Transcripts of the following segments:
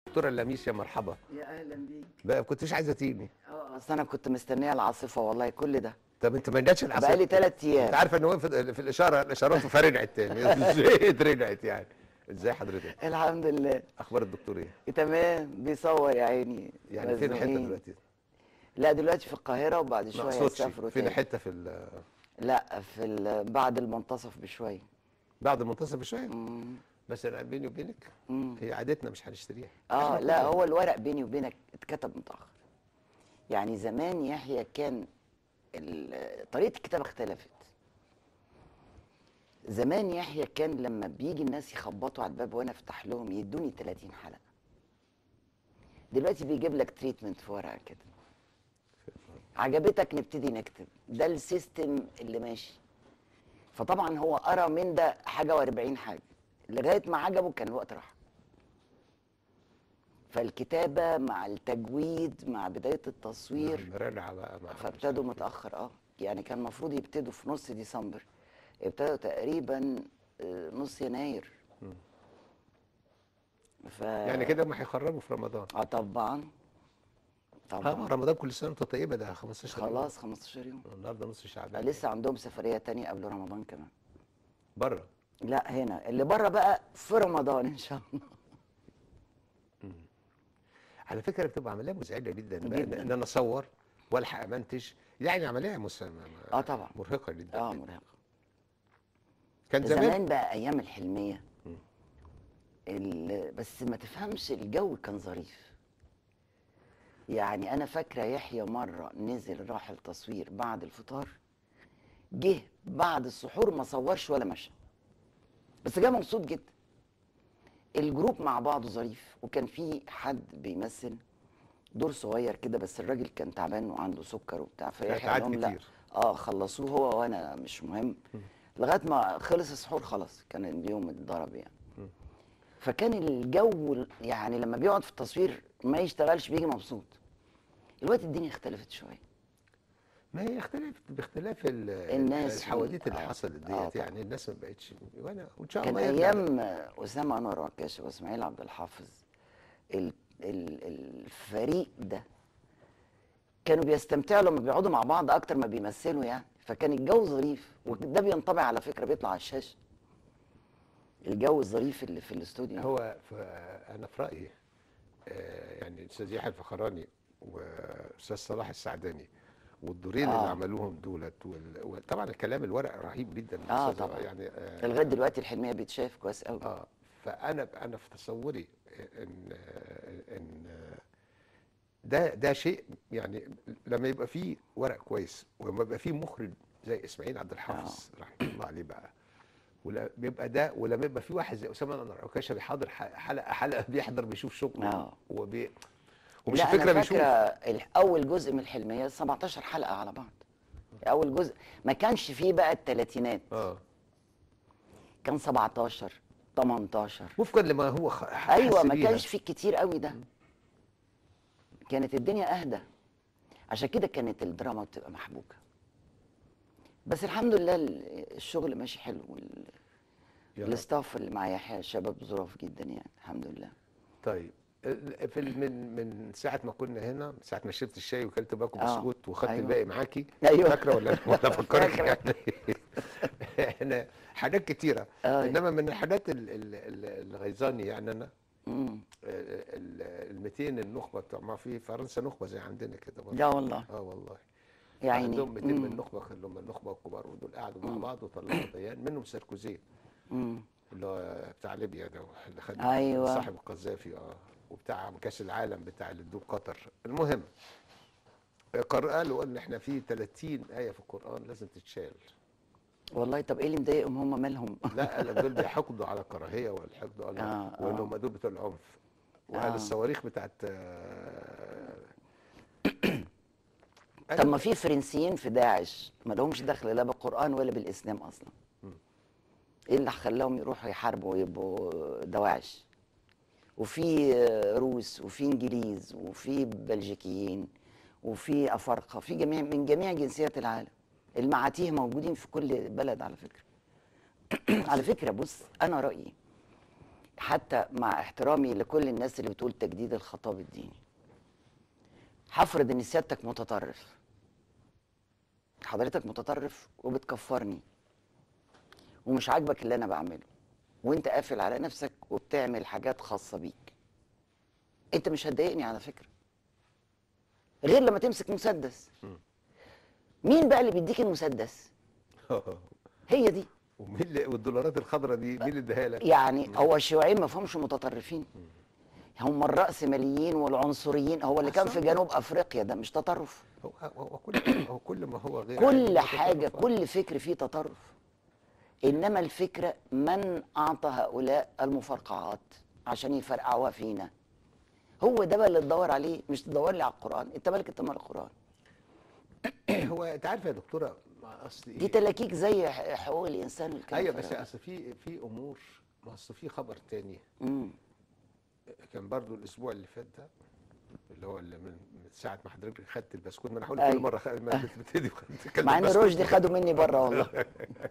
دكتوره لميس يا مرحبا يا اهلا بيك بقى كنتش عايزه تيجي اه اصل انا كنت مستنيه العاصفه والله كل ده طب انت ما جاتش العصر بقالي ثلاث انت ايام عارفه ان هو في, في الاشاره الاشارات فرجعت تاني ازاي اترجعت يعني ازاي حضرتك الحمد لله اخبار الدكتور ايه تمام بيصور يا عيني يعني فين الحته مزنوقين. دلوقتي لا دلوقتي في القاهره وبعد ما شويه اقصدش يسافروا فين تاني حته في ال- لا في ال- بعد المنتصف بشويه بعد المنتصف بشويه مم. بس انا بيني وبينك مم. هي عادتنا مش هنشتريها اه إحنا لا كلنا. هو الورق بيني وبينك اتكتب متاخر يعني زمان يحيى كان ال- طريقه الكتابه اختلفت زمان يحيى كان لما بيجي الناس يخبطوا على الباب وانا افتح لهم يدوني 30 حلقه دلوقتي بيجيب لك تريتمنت في ورقه كده عجبتك نبتدي نكتب ده السيستم اللي ماشي فطبعا هو قرا من ده حاجه و40 حاجه لغايه ما عجبه كان الوقت راح فالكتابه مع التجويد مع بدايه التصوير راجعه بقى مع فابتدوا متاخر اه يعني كان المفروض يبتدوا في نص ديسمبر ابتدوا تقريبا آه، نص يناير ف يعني كده ما هيخرجوا في رمضان اه طبعا اه طبعا رمضان كل سنه وانت طيبه ده 15 يوم. خلاص 15 يوم النهارده نص شعبان لسه عندهم سفريه تانية قبل رمضان كمان بره لا هنا اللي بره بقى في رمضان ان شاء الله على فكره بتبقى عمليه مزعجه جدا بقى جداً. ان انا اصور والحق امنتج يعني عمليه مس... اه طبعا مرهقه جدا اه مرهق كان زمان, زمان بقى ايام الحلميه ال- بس ما تفهمش الجو كان ظريف يعني انا فاكره يحيى مره نزل راح التصوير بعد الفطار جه بعد السحور ما صورش ولا مشى بس جه مبسوط جدا الجروب مع بعضه ظريف وكان في حد بيمثل دور صغير كده بس الراجل كان تعبان وعنده سكر وبتاع فيحيى ساعات قال لهم لا كتير. اه خلصوه هو وانا مش مهم لغايه ما خلص السحور خلاص كان اليوم اتضرب يعني فكان الجو يعني لما بيقعد في التصوير ما يشتغلش بيجي مبسوط الوقت الدنيا اختلفت شويه ما هي اختلفت باختلاف ال- الناس الحواديت اللي آه. حصلت آه ديت طبعا. يعني الناس ما بقتش وانا وان شاء كان الله يرجع. ايام اسامه انور عكاش واسماعيل عبد الحافظ ال ال الفريق ده كانوا بيستمتعوا لما بيقعدوا مع بعض اكتر ما بيمثلوا يعني فكان الجو ظريف وده بينطبع على فكره بيطلع على الشاشه الجو الظريف اللي في الاستوديو هو ف- انا في رايي آه، يعني الاستاذ يحيى الفخراني واستاذ صلاح السعداني والدورين آه. اللي عملوهم دولت وال- وطبعا الكلام الورق رهيب جدا آه أستاذ- طبعا. يعني آه لغايه دلوقتي الحلميه بيتشاف كويس قوي اه فانا انا في تصوري ان ان ده ده شيء يعني لما يبقى فيه ورق كويس ولما يبقى فيه مخرج زي اسماعيل عبد الحافظ رحمه الله عليه بقى ولا بيبقى ده ولما يبقى في واحد زي اسامه انور عكاشه بيحضر ح- حلقه حلقه بيحضر بيشوف شغله آه. وبي ومش لا الفكره انا بيشوف فاكره ال- اول جزء من الحلميه 17 حلقه على بعض اول جزء ما كانش فيه بقى الثلاثينات اه كان 17 18 وفقا لما هو خ- حس ايوه ما بيها. كانش فيه كتير قوي ده كانت الدنيا اهدى عشان كده كانت الدراما بتبقى محبوكه بس الحمد لله ال- الشغل ماشي حلو وال- يا رب. الاستاف اللي مع يحيى شباب ظراف جدا يعني الحمد لله طيب ال- في ال- من من ساعه ما كنا هنا من ساعه ما شربت الشاي وكلت باكو آه، بسكوت وخدت أيوة. الباقي معاكي أيوة. فاكره ولا ولا افكرك فاكرة. يعني احنا حاجات كتيره آه. انما من الحاجات ال- ال- ال- اللي غيظاني يعني انا امم ال 200 النخبه بتوع ما في فرنسا نخبه زي عندنا كده برضه لا والله اه والله يعني عندهم 200 من مم. النخبه اللي هم النخبه الكبار ودول قعدوا مع بعض وطلعوا بيان منهم ساركوزي مم. اللي هو بتاع ليبيا ده اللي خد أيوة. صاحب القذافي اه وبتاع كاس العالم بتاع اللي ادوه قطر المهم قر- قالوا ان احنا في 30 ايه في القران لازم تتشال والله طب ايه اللي مضايقهم هم مالهم لا قال دول بيحقدوا على الكراهيه والحقد على آه، آه. وانهم دول بتوع العنف وقال آه. الصواريخ بتاعت آه، طب ما في فرنسيين في داعش ما لهمش دخل لا بالقران ولا بالاسلام اصلا ايه اللي خلاهم يروحوا يحاربوا ويبقوا دواعش وفي آه، روس وفي انجليز وفي بلجيكيين وفي افارقه في جميع من جميع جنسيات العالم المعاتيه موجودين في كل بلد على فكره على فكره بص انا رايي حتى مع احترامي لكل الناس اللي بتقول تجديد الخطاب الديني هفرض ان سيادتك متطرف حضرتك متطرف وبتكفرني ومش عاجبك اللي انا بعمله وانت قافل على نفسك وبتعمل حاجات خاصه بيك انت مش هتضايقني على فكره غير لما تمسك مسدس مين بقى اللي بيديك المسدس هي دي ومين اللي والدولارات الخضراء دي مين اللي اداها لك؟ يعني هو الشيوعيين ما فهمش متطرفين هم الرأسماليين والعنصريين هو اللي كان في أحسن. جنوب افريقيا ده مش تطرف هو هو كل هو كل ما هو غير كل عادي، هو حاجه تطرف. كل فكر فيه تطرف انما الفكره من اعطى هؤلاء المفرقعات عشان يفرقعوها فينا هو ده بقى اللي تدور عليه مش تدور لي على القران انت مالك انت مال القران هو انت عارف يا دكتوره ما اصل دي تلاكيك زي ح- حقوق الانسان والكلام ايوه ده. بس اصل في في امور ما اصل في خبر تاني مم. كان برضو الاسبوع اللي فات ده اللي هو اللي من من ساعه ما حضرتك خدت البسكوت ما انا هقول كل أيوة. مره خ... ما بتبتدي وخدت- كلت مع ان البسكوت. رشدي خدوا مني بره والله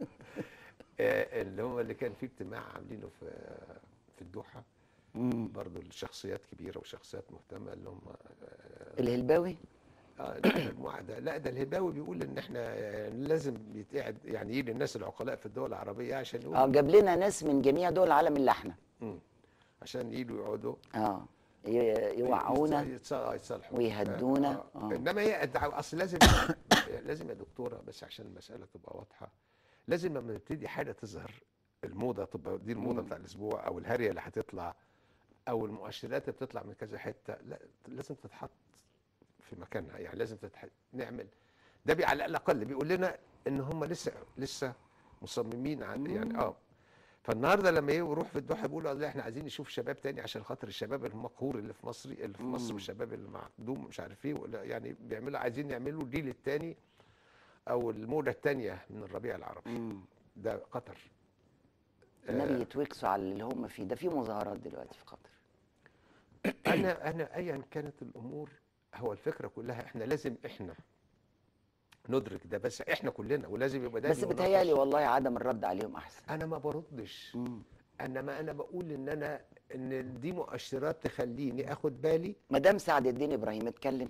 آه، اللي هو اللي كان فيه اجتماع عاملينه في في الدوحه مم. برضو الشخصيات كبيره وشخصيات مهتمه اللي هم الهلباوي اه لا، المجموعه ده لا ده الهباوي بيقول ان احنا آه، لازم يتقعد يعني يجي الناس العقلاء في الدول العربيه عشان اه يقولوا جاب لنا ناس من جميع دول العالم الا احنا مم. عشان يجوا يقعدوا اه ي- يوعونا يتص- آه، يتصالحوا ويهدونا. آه. آه. آه. انما هي الدعوة- اصل لازم لازم يا دكتوره بس عشان المساله تبقى واضحه لازم لما تبتدي حاجه تظهر الموضه تبقى دي الموضه مم. بتاع الاسبوع او الهريه اللي هتطلع او المؤشرات اللي بتطلع من كذا حته لا لازم تتحط في مكانها يعني لازم تتح... نعمل ده بي على الاقل بيقول لنا ان هم لسه لسه مصممين عن يعني اه فالنهارده لما يروح في الدوحه بيقولوا لا احنا عايزين نشوف شباب تاني عشان خاطر الشباب المقهور اللي في مصر اللي في مصر مم. والشباب اللي معدوم مش عارف ايه ولا يعني بيعملوا عايزين يعملوا الجيل الثاني او الموجه الثانيه من الربيع العربي مم. ده قطر النبي يتوكسوا على اللي هم فيه ده في مظاهرات دلوقتي في قطر انا انا ايا كانت الامور هو الفكره كلها احنا لازم احنا ندرك ده بس احنا كلنا ولازم يبقى ده بس اللي بتهيألي يناقش. والله عدم الرد عليهم احسن انا ما بردش مم. انما انا بقول ان انا ان دي مؤشرات تخليني اخد بالي مدام سعد الدين ابراهيم اتكلم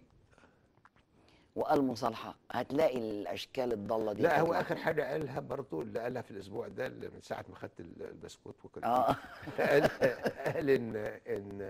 وقال مصالحه هتلاقي الاشكال الضاله دي لا هو تطلع. اخر حاجه قالها برضه اللي قالها في الاسبوع ده اللي من ساعه ما خدت ال- البسكوت وكده اه قال قال ان ان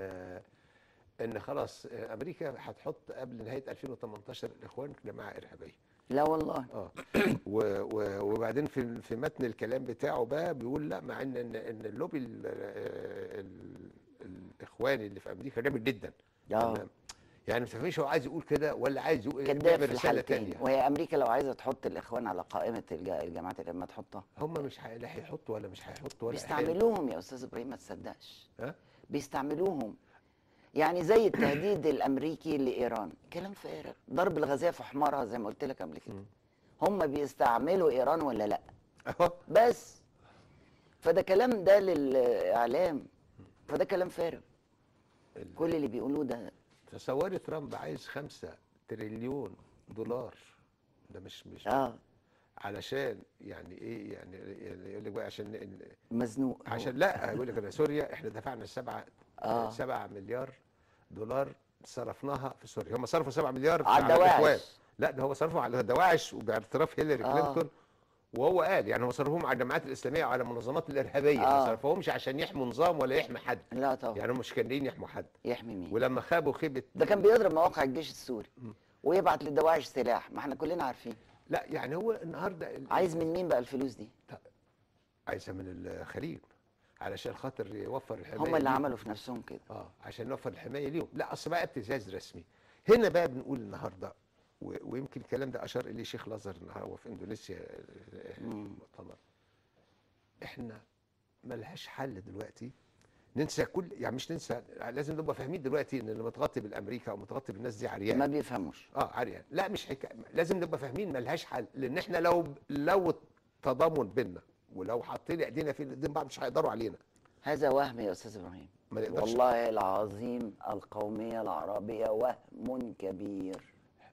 ان خلاص امريكا هتحط قبل نهايه 2018 الاخوان جماعه ارهابيه لا والله اه و- و- وبعدين في في متن الكلام بتاعه بقى بيقول لا مع ان ان ان اللوبي ال- ال- الاخواني اللي في امريكا جامد جدا اه تمام. يعني ما تفهميش هو عايز يقول كده ولا عايز يقول كذاب يعمل في رساله الحالتين تانية وهي امريكا لو عايزه تحط الاخوان على قائمه الج- الجامعات اللي ما تحطها هم مش هي- لا هيحطوا ولا مش هيحطوا ولا بيستعملوهم يا استاذ ابراهيم ما تصدقش ها بيستعملوهم يعني زي التهديد الامريكي لايران كلام فارغ ضرب الغازيه في حمارها زي ما قلت لك قبل كده مم. هم بيستعملوا ايران ولا لا أهو. بس فده كلام ده للاعلام فده كلام فارغ ال- كل اللي بيقولوه ده تصوري ترامب عايز خمسة تريليون دولار ده مش مش اه علشان يعني ايه يعني يعني يقول لك بقى عشان ن- مزنوق هو. عشان لا يقول لك انا سوريا احنا دفعنا سبعة آه. سبعة مليار دولار صرفناها في سوريا هم صرفوا 7 مليار على الإخوان. الدواعش لا ده هو صرفوا على دواعش وباعتراف هيلاري آه. كلينتون وهو قال يعني هو صرفهم على الجماعات الاسلاميه وعلى المنظمات الارهابيه ما آه. صرفهمش عشان يحموا نظام ولا يحمي حد لا طبعا يعني هم مش كانين يحموا حد يحمي مين ولما خابوا خيبه ده كان بيضرب مواقع الجيش السوري ويبعت للدواعش سلاح ما احنا كلنا عارفين لا يعني هو النهارده ال- عايز من مين بقى الفلوس دي عايزها من الخليج علشان خاطر يوفر الحمايه هم اللي ليهم. عملوا في نفسهم كده اه عشان نوفر الحمايه ليهم لا اصل بقى ابتزاز رسمي هنا بقى بنقول النهارده و- ويمكن الكلام ده اشار اليه شيخ لازر النهارده هو في اندونيسيا آه، مم. مؤتمر احنا ملهاش حل دلوقتي ننسى كل يعني مش ننسى لازم نبقى فاهمين دلوقتي ان اللي متغطي بالامريكا او متغطي بالناس دي عريان ما بيفهموش اه عريان لا مش حكايه لازم نبقى فاهمين ملهاش حل لان احنا لو لو تضامن بينا ولو حطينا ايدينا في ايدين بعض مش هيقدروا علينا هذا وهم يا استاذ ابراهيم ما نقدرش والله العظيم القوميه العربيه وهم كبير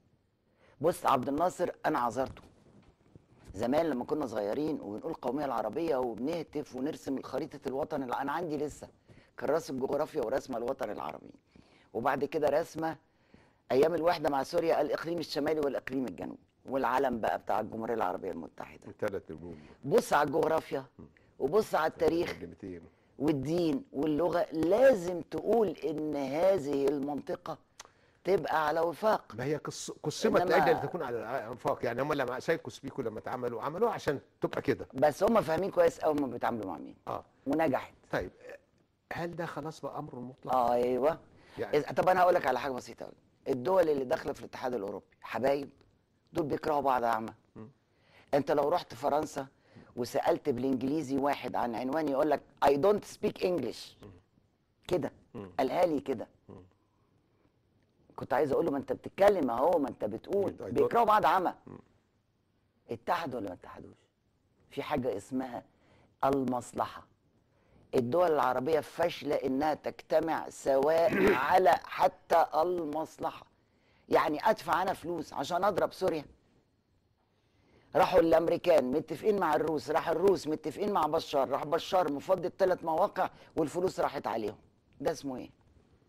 بص عبد الناصر انا عذرته زمان لما كنا صغيرين وبنقول القوميه العربيه وبنهتف ونرسم خريطه الوطن اللي انا عندي لسه كراسه الجغرافيا ورسمه الوطن العربي وبعد كده رسمه ايام الوحده مع سوريا الاقليم الشمالي والاقليم الجنوبي والعلم بقى بتاع الجمهوريه العربيه المتحده ثلاث نجوم بص على الجغرافيا وبص على التاريخ مقدمتين والدين واللغه لازم تقول ان هذه المنطقه تبقى على وفاق ما هي قص- قسمت إنما- لاجل ان تكون على انفاق يعني هم لما سايكوس بيكو لما اتعملوا عملوها عشان تبقى كده بس هم فاهمين كويس قوي هم بيتعاملوا مع مين اه ونجحت طيب هل ده خلاص بقى امر مطلق؟ ايوه يعني إذا- طب انا هقول لك على حاجه بسيطه قوي الدول اللي داخله في الاتحاد الاوروبي حبايب دول بيكرهوا بعض اعمى انت لو رحت فرنسا وسالت بالانجليزي واحد عن عنوان يقول لك اي دونت سبيك انجلش كده قالها لي كده كنت عايز اقول له ما انت بتتكلم اهو ما انت بتقول I don't- بيكرهوا بعض عمى اتحدوا ولا ما اتحدوش في حاجه اسمها المصلحه الدول العربيه فاشله انها تجتمع سواء على حتى المصلحه يعني ادفع انا فلوس عشان اضرب سوريا راحوا الامريكان متفقين مع الروس راح الروس متفقين مع بشار راح بشار مفضي الثلاث مواقع والفلوس راحت عليهم ده اسمه ايه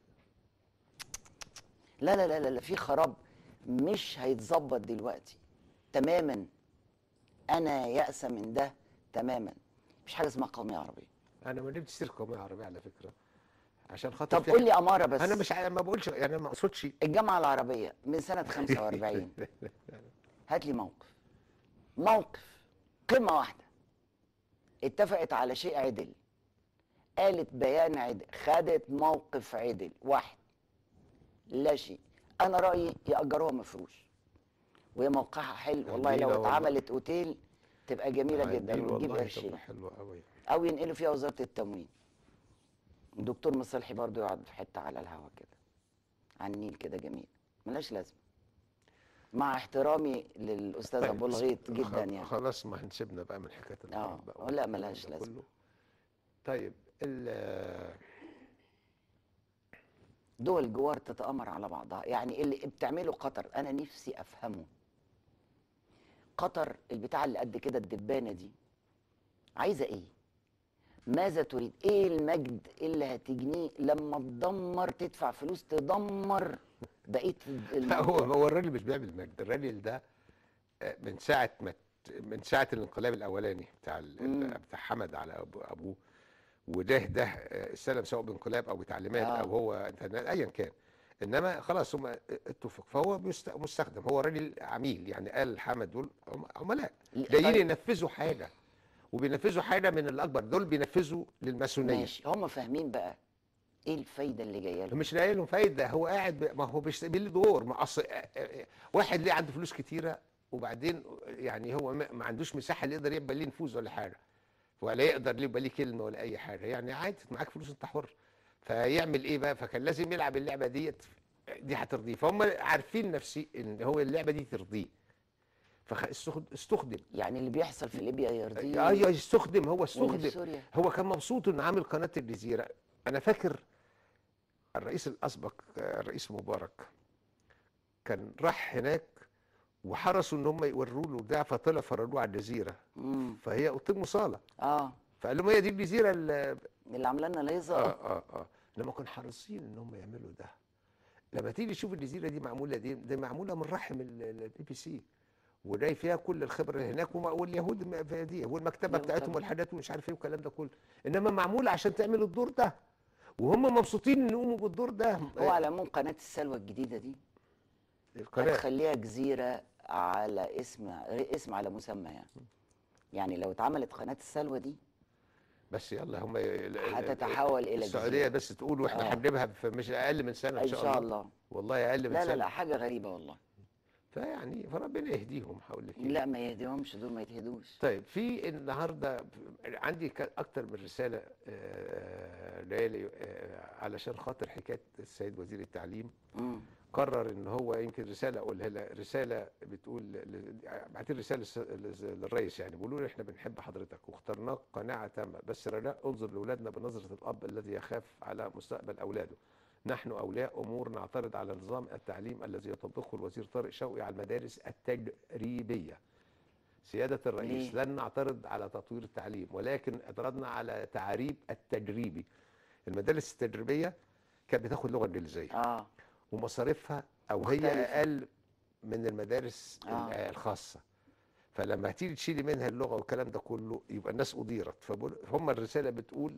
لا لا لا لا, لا في خراب مش هيتظبط دلوقتي تماما انا يأسى من ده تماما مش حاجه اسمها قوميه عربيه انا ما جبتش سيره قوميه عربيه على فكره عشان خاطر طب في قول لي اماره بس انا مش ع- ما بقولش يعني أنا ما اقصدش الجامعه العربيه من سنه 45 هات لي موقف موقف قمه واحده اتفقت على شيء عدل قالت بيان عدل خدت موقف عدل واحد لا شيء انا رايي ياجروها مفروش وهي موقعها حلو والله جميلة لو والله. اتعملت اوتيل تبقى جميله جدا عديل وتجيب والله قرشين تبقى حلوه قوي او ينقلوا فيها وزاره التموين الدكتور مصلحي برضو يقعد في حته على الهوا كده على النيل كده جميل ملهاش لازمه مع احترامي للاستاذ ابو الغيط جدا خ- يعني خلاص ما هنسيبنا بقى من حكايه الحرب آه، بقى لا، والكلام ملهاش ده لازمة. كله. طيب ال- دول الجوار تتامر على بعضها يعني اللي بتعمله قطر انا نفسي افهمه قطر البتاع اللي قد كده الدبانه دي عايزه ايه ماذا تريد ايه المجد اللي هتجنيه لما تدمر تدفع فلوس تدمر بقيه لا هو المنطقة؟ هو الراجل مش بيعمل مجد الراجل ده آه، من ساعه ما ت- من ساعه الانقلاب الاولاني بتاع ال- مم. بتاع حمد على أبو ابوه وده ده آه، استلم سواء بانقلاب او بتعليمات آه. او هو انترنت ايا كان انما خلاص هم اتفق فهو بيست- مستخدم هو راجل عميل يعني قال حمد دول عم- عملاء جايين طيب. ينفذوا حاجه وبينفذوا حاجه من الاكبر دول بينفذوا للماسونيه ماشي هم فاهمين بقى ايه الفايده اللي جايه لهم مش لاقي لهم فايده هو قاعد ب- ما هو مش ليه دور ما اصل واحد ليه عنده فلوس كتيره وبعدين يعني هو ما ما عندوش مساحه اللي يقدر يبقى ليه نفوذ ولا حاجه ولا يقدر ليه يبقى ليه كلمه ولا اي حاجه يعني عادي معاك فلوس انت حر فيعمل ايه بقى فكان لازم يلعب اللعبه ديت دي هترضيه فهم عارفين نفسي ان هو اللعبه دي ترضيه فاستخدم يعني اللي بيحصل في ليبيا يرضيه ايوه استخدم هو واللي في استخدم سوريا هو كان مبسوط انه عامل قناه الجزيره انا فاكر الرئيس الاسبق آه، الرئيس مبارك كان راح هناك وحرصوا ان هم يوروه له ده فطلع فرجوه على الجزيره امم فهي اوضتين صاله اه فقال لهم هي دي الجزيره اللي اللي عامله لنا اه ليزر اه اه لما كانوا حريصين ان هم يعملوا ده لما تيجي تشوف الجزيره دي معموله دي دي معموله من رحم البي بي سي وجاي فيها كل الخبره اللي هناك وما- واليهود م- في دي والمكتبه أيوة بتاعتهم طبعا. والحاجات ومش عارف ايه والكلام ده كله انما معموله عشان تعمل الدور ده وهم مبسوطين ان يقوموا بالدور ده هو على العموم قناه السلوى الجديده دي القناه هتخليها جزيره على اسم اسم على مسمى يعني يعني لو اتعملت قناه السلوى دي بس يلا هم هتتحول إلى السعوديه جزيرة. بس تقول واحنا آه. هنجيبها في مش اقل من سنه ان شاء الله والله اقل من لا سنه لا لا حاجه غريبه والله فيعني فربنا يهديهم هقول لك إيه. لا ما يهديهمش دول ما يتهدوش طيب في النهارده عندي ك- اكتر من رساله آه، ليالي آه، علشان خاطر حكايه السيد وزير التعليم مم. قرر ان هو يمكن رساله اقولها لها رساله بتقول ل- بعتين رساله للس- للس- للرئيس يعني بيقولوا له احنا بنحب حضرتك واخترناك قناعه تامه بس رجاء انظر لاولادنا بنظره الاب الذي يخاف على مستقبل اولاده نحن اولياء امور نعترض على نظام التعليم الذي يطبقه الوزير طارق شوقي على المدارس التجريبيه سيادة الرئيس ليه؟ لن نعترض على تطوير التعليم ولكن اعترضنا على تعريب التجريبي المدارس التدريبيه كانت بتاخد لغه انجليزيه اه ومصاريفها او هي مختلفة. اقل من المدارس آه. آه. الخاصه فلما هتيجي تشيلي منها اللغه والكلام ده كله يبقى الناس اضيرت فهم الرساله بتقول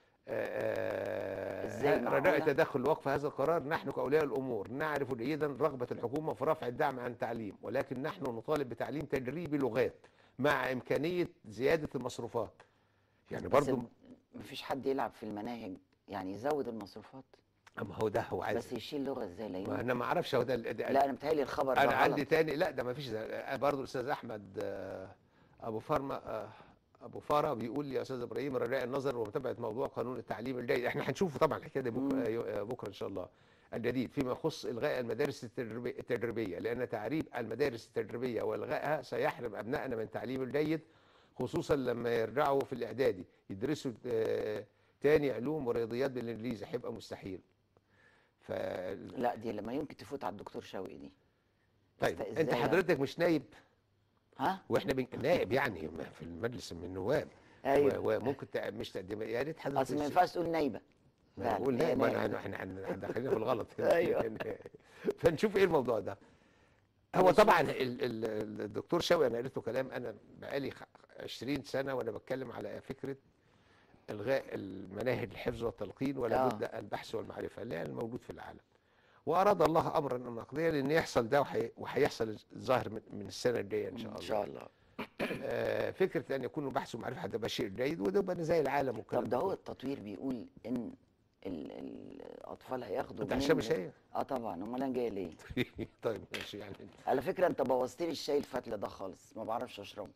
آه، إزاي آه، رجاء معقولة؟ تدخل وقف هذا القرار نحن كاولياء الامور نعرف جيدا رغبه الحكومه في رفع الدعم عن التعليم ولكن نحن نطالب بتعليم تجريبي لغات مع امكانيه زياده المصروفات يعني بس برضو مفيش حد يلعب في المناهج يعني يزود المصروفات ما هو ده هو عايز بس يشيل لغه ازاي لا ما يمكن انا ما اعرفش هو ده ال- ده- لا انا متهيألي الخبر ده انا غلط. عندي تاني لا ده ما فيش برضه الاستاذ احمد آه، ابو فرما آه، ابو فارا بيقول لي يا استاذ ابراهيم رجاء النظر ومتابعه موضوع قانون التعليم الجيد احنا هنشوفه طبعا الحكايه دي مم. بكره آه، بكره ان شاء الله الجديد فيما يخص الغاء المدارس التدريبي- التدريبيه لان تعريب المدارس التدريبيه والغائها سيحرم ابنائنا من التعليم الجيد خصوصا لما يرجعوا في الاعدادي يدرسوا آه، تاني علوم ورياضيات بالانجليزي هيبقى مستحيل ف لا دي لما يمكن تفوت على الدكتور شوقي دي طيب إزاي انت يعني؟ حضرتك مش نايب ها واحنا بن... نائب يعني ما في المجلس من النواب ايوه و... وممكن تع... مش تقدم يا ريت حضرتك اصل ما ينفعش تقول نايبه ما أنا فعلا، بقول هي نائب ما نائب. انا احنا هن- هندخلنا في الغلط أيوة. فنشوف ايه الموضوع ده هو ماشي. طبعا ال... ال... الدكتور شوقي انا قريت له كلام انا بقالي خ- 20 سنه وانا بتكلم على فكره الغاء المناهج الحفظ والتلقين ولا آه. بد البحث والمعرفه اللي هي الموجود في العالم واراد الله امرا ان نقضيه لان يحصل ده وحي... وهيحصل الظاهر من... من السنه الجايه ان شاء الله ان شاء الله آه، فكره ان يكون البحث ومعرفه هتبقى شيء جيد وده يبقى زي العالم والكلام طب ده هو كله. التطوير بيقول ان ال- ال- الاطفال هياخدوا انت عشان مش منه- هي اه طبعا امال انا جاي ليه طيب ماشي يعني على فكره انت بوظت لي الشاي الفتله ده خالص ما بعرفش اشربه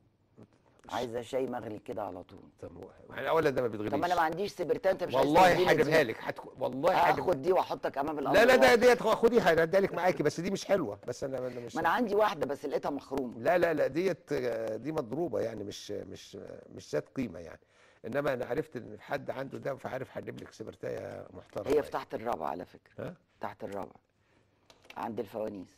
عايزه شاي مغلي كده على طول طب هو- يعني اولا ده ما بيتغليش طب ما انا ما عنديش سبرتان انت مش عايز والله تديني حاجبها دي. لك هتكون والله حاجبها اخد دي واحطك امام الامر لا لا ده الواقع. ديت خديها انا اديها لك معاكي بس دي مش حلوه بس انا انا مش ما انا عندي واحده بس لقيتها مخرومه لا لا لا ديت آه، دي مضروبه يعني مش مش مش ذات قيمه يعني انما انا عرفت ان حد عنده ده فعارف هجيب لك سبرتايه محترمه هي يعني. في تحت الرابعه على فكره ها تحت الرابعه عند الفوانيس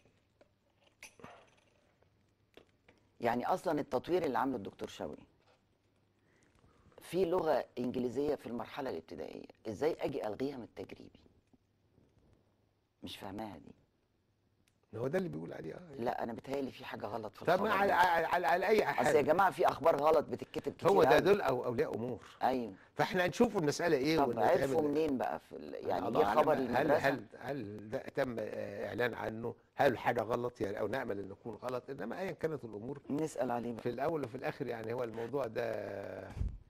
يعني اصلا التطوير اللي عامله الدكتور شوقي في لغه انجليزيه في المرحله الابتدائيه ازاي اجي الغيها من التجريبي مش فاهماها دي هو ده اللي بيقول عليه اه لا انا بتهيألي في حاجه غلط في طب الخبر ما على, ده. على, على, على اي اصل يا حال جماعه في اخبار غلط بتتكتب كتير هو ده أوي. دول أو اولياء امور ايوه فاحنا هنشوف المساله ايه طب ونتعامل- عرفوا منين بقى في ال... يعني الله جه أعلم خبر هل المدرسه هل هل ده تم آه، اعلان عنه هل حاجه غلط يعني او نامل ان يكون غلط انما ايا كانت الامور نسال عليه بقى في الاول وفي الاخر يعني هو الموضوع ده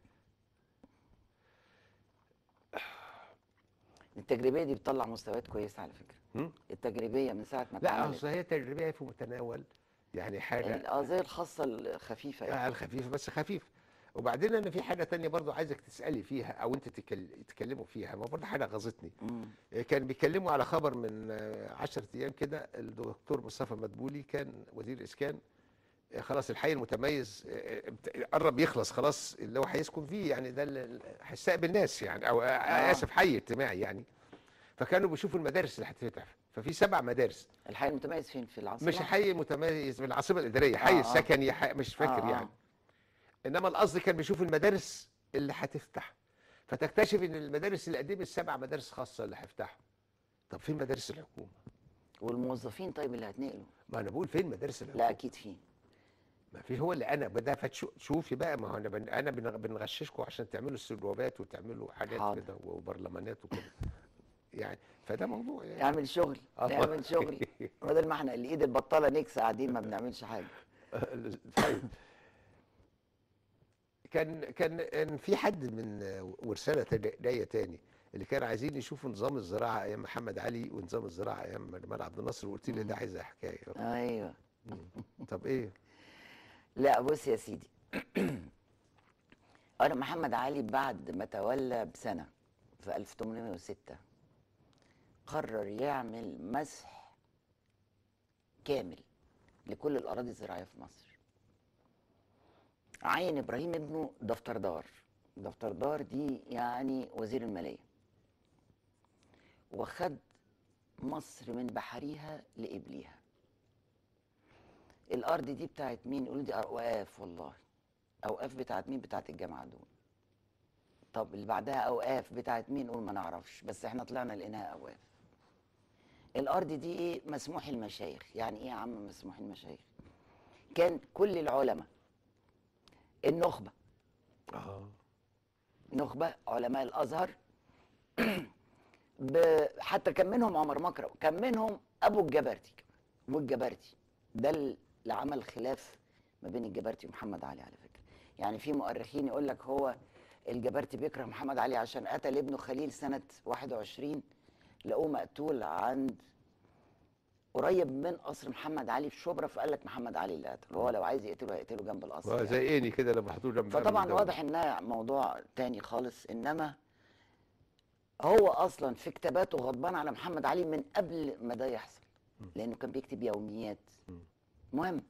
التجريبيه دي بتطلع مستويات كويسه على فكره هم؟ التجريبيه من ساعه ما لا اتعملت اصل هي تجربيه في متناول يعني حاجه اه زي الخاصه الخفيفه يعني. آه الخفيف بس خفيف وبعدين انا في حاجه تانية برضو عايزك تسالي فيها او انت تكل- تتكلموا فيها ما برضو حاجه غاظتني مم. كان بيتكلموا على خبر من آه، 10 ايام كده الدكتور مصطفى مدبولي كان وزير الاسكان آه، خلاص الحي المتميز آه، آه، قرب يخلص خلاص اللي هو هيسكن فيه يعني ده اللي هيستقبل ناس يعني او آه، آه. اسف حي اجتماعي يعني فكانوا بيشوفوا المدارس اللي هتفتح ففي سبع مدارس الحي المتميز فين في العاصمه مش حي متميز من العاصمه الاداريه آه، حي آه. السكني حي مش فاكر آه، آه. يعني انما القصد كان بيشوف المدارس اللي هتفتح فتكتشف ان المدارس اللي قدمت سبع مدارس خاصه اللي هيفتحوا طب فين مدارس الحكومه والموظفين طيب اللي هتنقلوا ما انا بقول فين مدارس الحكومه لا اكيد في ما في هو اللي انا بدأ فتشوفي بقى ما هو انا بن... انا بن- بنغششكم عشان تعملوا استجوابات وتعملوا حاجات حاضر. كده وبرلمانات وكده يعني فده موضوع يعني نعمل شغل آه. نعمل شغل بدل ما احنا الايد البطاله نكس قاعدين ما بنعملش حاجه طيب كان كان كان في حد من ورساله تانية- جايه تاني اللي كانوا عايزين يشوفوا نظام الزراعه ايام محمد علي ونظام الزراعه ايام جمال عبد الناصر وقلت لي ده عايزه حكايه ايوه طب ايه لا بص يا سيدي انا محمد علي بعد ما تولى بسنه في 1806 قرر يعمل مسح كامل لكل الاراضي الزراعيه في مصر عين ابراهيم ابنه دفتردار دفتردار دي يعني وزير الماليه وخد مصر من بحريها لقبليها الارض دي بتاعت مين يقولوا دي اوقاف والله اوقاف بتاعت مين بتاعت الجامعه دول طب اللي بعدها اوقاف بتاعت مين قول ما نعرفش بس احنا طلعنا لقيناها اوقاف الارض دي ايه مسموح المشايخ يعني ايه يا عم مسموح المشايخ كان كل العلماء النخبه اه نخبه علماء الازهر ب... حتى كان منهم عمر مكرم كان منهم ابو الجبرتي والجبرتي ده اللي عمل خلاف ما بين الجبرتي ومحمد علي على فكره يعني في مؤرخين يقول لك هو الجبرتي بيكره محمد علي عشان قتل ابنه خليل سنه 21 لقوه مقتول عند قريب من قصر محمد علي في شبرا فقال لك محمد علي اللي قتله هو لو عايز يقتله هيقتله جنب القصر آه، يعني. زي اني كده لما حطوه جنب فطبعا الدولة. واضح انها موضوع تاني خالص انما هو اصلا في كتاباته غضبان على محمد علي من قبل ما ده يحصل لانه كان بيكتب يوميات مهم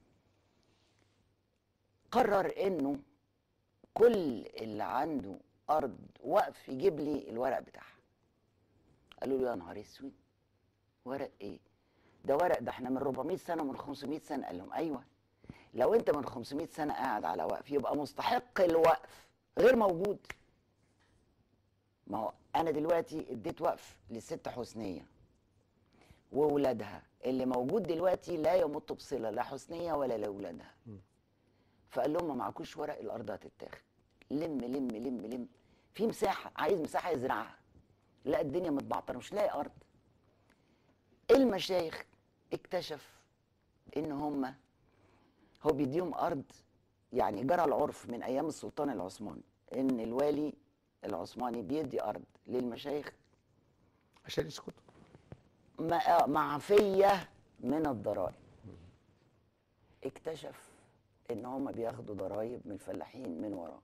قرر انه كل اللي عنده ارض وقف يجيب لي الورق بتاعها قالوا له يا نهار اسود ورق ايه ده ورق ده احنا من 400 سنه ومن 500 سنه قال لهم ايوه لو انت من 500 سنه قاعد على وقف يبقى مستحق الوقف غير موجود ما هو انا دلوقتي اديت وقف للست حسنيه وولادها اللي موجود دلوقتي لا يمت بصله لا حسنيه ولا لاولادها فقال لهم ما معكوش ورق الارض هتتاخد لم لم لم لم في مساحه عايز مساحه يزرعها لا الدنيا متبعتره مش لاقي ارض المشايخ اكتشف ان هم هو بيديهم ارض يعني جرى العرف من ايام السلطان العثماني ان الوالي العثماني بيدي ارض للمشايخ عشان يسكتوا مع- معفيه من الضرائب اكتشف ان هم بياخدوا ضرائب من الفلاحين من وراه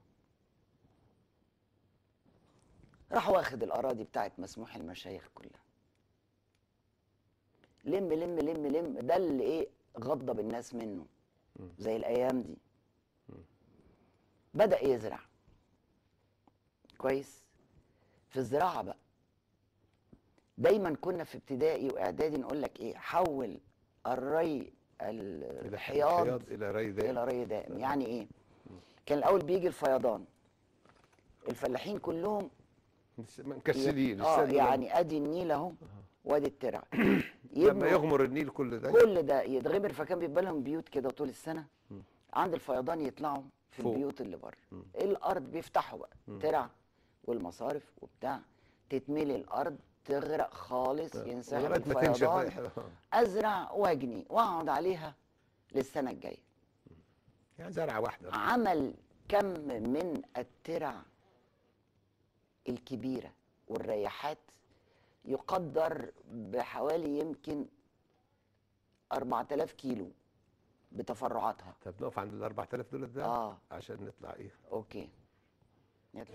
راح واخد الاراضي بتاعت مسموح المشايخ كلها لم لم لم لم ده اللي ايه غضب الناس منه زي الايام دي بدا يزرع كويس في الزراعه بقى دايما كنا في ابتدائي واعدادي نقول لك ايه حول الري الحياض الى ري ده الى ري دائم يعني ايه كان الاول بيجي الفيضان الفلاحين كلهم مكسلين اه استنوا يعني ادي النيل اهو وادي الترع لما يبنوا يغمر النيل كل ده كل ده يتغمر فكان بيبقى لهم بيوت كده طول السنه عند الفيضان يطلعوا في فوق. البيوت اللي بره الارض بيفتحوا بقى ترع والمصارف وبتاع تتملي الارض تغرق خالص ينسحب لغايه ما تنشف الفيضان ازرع واجني واقعد عليها للسنه الجايه يعني زرعه واحده عمل كم من الترع الكبيره والريحات يقدر بحوالي يمكن 4000 كيلو بتفرعاتها طب نقف عند ال 4000 دول ده اه عشان نطلع ايه اوكي يلا.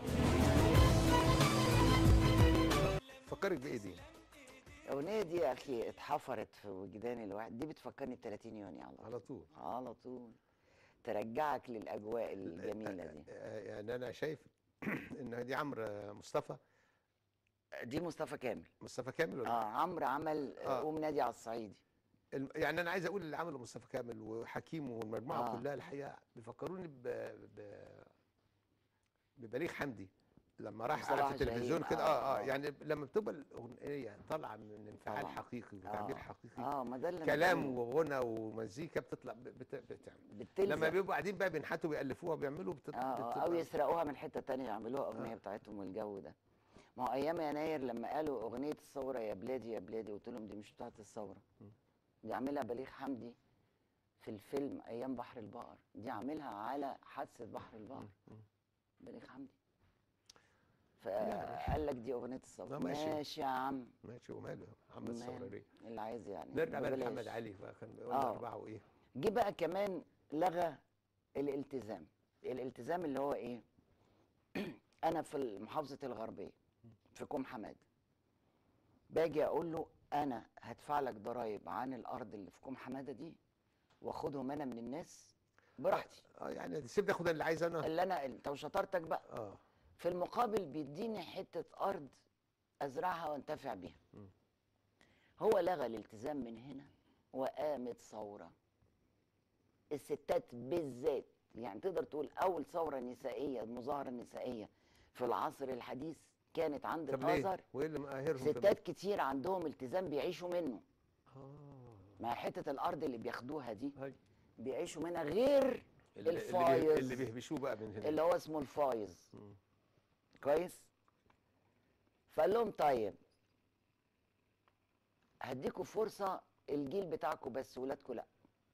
فكرك بايه دي؟ الاغنيه دي يا اخي اتحفرت في وجدان الواحد دي بتفكرني ب 30 يونيو على طول على طول على طول ترجعك للاجواء الجميله دي آه، يعني انا شايف ان دي عمرو مصطفى دي مصطفى كامل مصطفى كامل ولا اه عمرو عمل آه. آه. قوم نادي على الصعيدي الم- يعني انا عايز اقول اللي عمله مصطفى كامل وحكيم والمجموعه آه. آه. كلها الحقيقه بيفكروني ب... ب... ببليغ حمدي لما راح وصلاح قعد في التلفزيون جاهين. كده آه، اه اه آه. يعني لما بتبقى الاغنيه طالعه من انفعال طبعاً. حقيقي وتعبير آه. حقيقي اه ما ده اللي أنا كلام بقوله. وغنى ومزيكا بتطلع ب- بت... بتعمل بتلزق لما بيبقوا قاعدين بقى بينحتوا بيألفوها بيعملوا بتط... اه آه، او يسرقوها من حته تانية يعملوها اغنيه آه. بتاعتهم والجو ده ما هو ايام يناير لما قالوا اغنيه الثوره يا بلادي يا بلادي قلت لهم دي مش بتاعت الثوره دي عاملها بليغ حمدي في الفيلم ايام بحر البقر دي عاملها على حادثه بحر البقر بليغ حمدي فقال لك دي اغنيه الثوره لا، ماشي. ماشي يا عم ماشي وماله محمد مال. الثوري اللي عايز يعني نرجع بقى ببلاش. لمحمد علي فكان قلنا آه. اربعه وايه جه بقى كمان لغى الالتزام الالتزام اللي هو ايه انا في محافظه الغربيه في كوم حماد باجي اقول له انا هدفع لك ضرايب عن الارض اللي في كوم حماده دي واخدهم انا من الناس براحتي اه يعني سيبني اخد اللي عايز انا اللي انا انت وشطارتك بقى اه في المقابل بيديني حته ارض ازرعها وانتفع بيها هو لغى الالتزام من هنا وقامت ثوره الستات بالذات يعني تقدر تقول اول ثوره نسائيه مظاهره نسائيه في العصر الحديث كانت عند طب ليه؟ الازهر وايه اللي مقاهرهم في ستات كتير عندهم التزام بيعيشوا منه اه مع حته الارض اللي بياخدوها دي هاي. بيعيشوا منها غير اللي- اللي بيه- الفايز اللي بيهبشوه بقى من هنا اللي هو اسمه الفايز مم. كويس فقال لهم طيب هديكوا فرصه الجيل بتاعكم بس ولادكم لا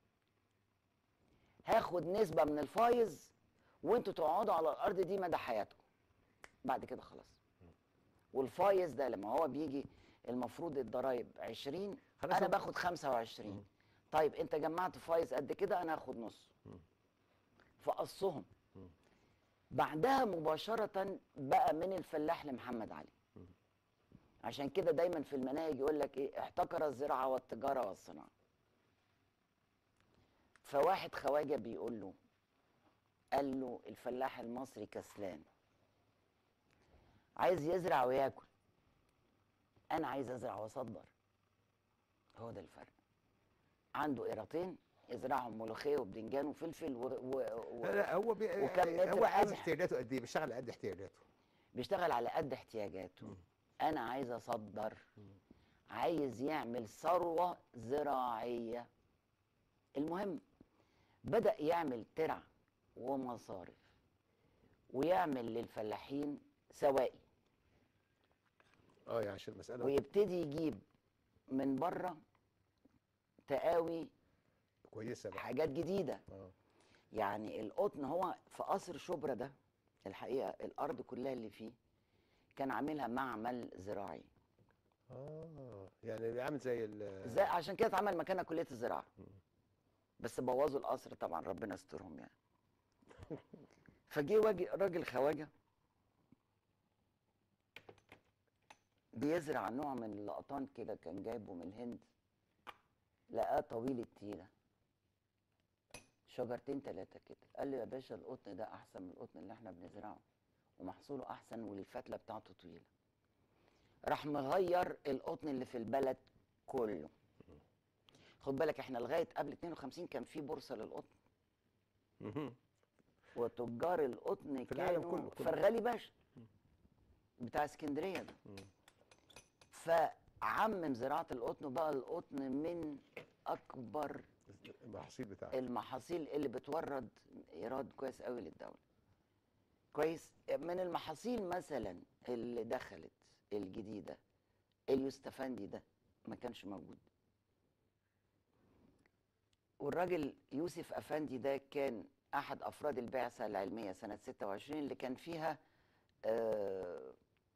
هاخد نسبه من الفايز وانتوا تقعدوا على الارض دي مدى حياتكم بعد كده خلاص والفايز ده لما هو بيجي المفروض الضرايب 20 خلاص انا هو- باخد 25 طيب انت جمعت فايز قد كده انا هاخد نص فقصهم بعدها مباشرة بقى من الفلاح لمحمد علي عشان كده دايما في المناهج يقول لك ايه احتكر الزراعة والتجارة والصناعة فواحد خواجة بيقول له قال له الفلاح المصري كسلان عايز يزرع وياكل انا عايز ازرع واصدر هو ده الفرق عنده قيراطين يزرعهم ملوخيه وبدنجان وفلفل و... و... و... لا لا هو بي... وكم متر هو عايز قمح؟ احتياجاته قد ايه بيشتغل على قد احتياجاته بيشتغل على قد احتياجاته انا عايز اصدر عايز يعمل ثروه زراعيه المهم بدا يعمل ترع ومصارف ويعمل للفلاحين سوائي اه يعني عشان المساله ويبتدي يجيب من بره تقاوي كويسه بقى حاجات جديده اه يعني القطن هو في قصر شبرا ده الحقيقه الارض كلها اللي فيه كان عاملها معمل زراعي اه يعني بيعمل زي ال زي عشان كده اتعمل مكانها كليه الزراعه بس بوظوا القصر طبعا ربنا يسترهم يعني فجه واجي راجل خواجه بيزرع نوع من اللقطان كده كان جايبه من الهند لقاه طويل التيله شجرتين ثلاثه كده قال له يا باشا القطن ده احسن من القطن اللي احنا بنزرعه ومحصوله احسن والفتله بتاعته طويله راح مغير القطن اللي في البلد كله خد بالك احنا لغايه قبل 52 كان في بورصه للقطن مهم. وتجار القطن في العالم كانوا كله- كله. فرغالي باشا بتاع اسكندريه ده فعمم زراعه القطن بقى القطن من اكبر المحاصيل بتاعته المحاصيل اللي بتورد ايراد كويس قوي للدوله كويس من المحاصيل مثلا اللي دخلت الجديده اليوستفندي ده ما كانش موجود والراجل يوسف افندي ده كان احد افراد البعثه العلميه سنه 26 اللي كان فيها آه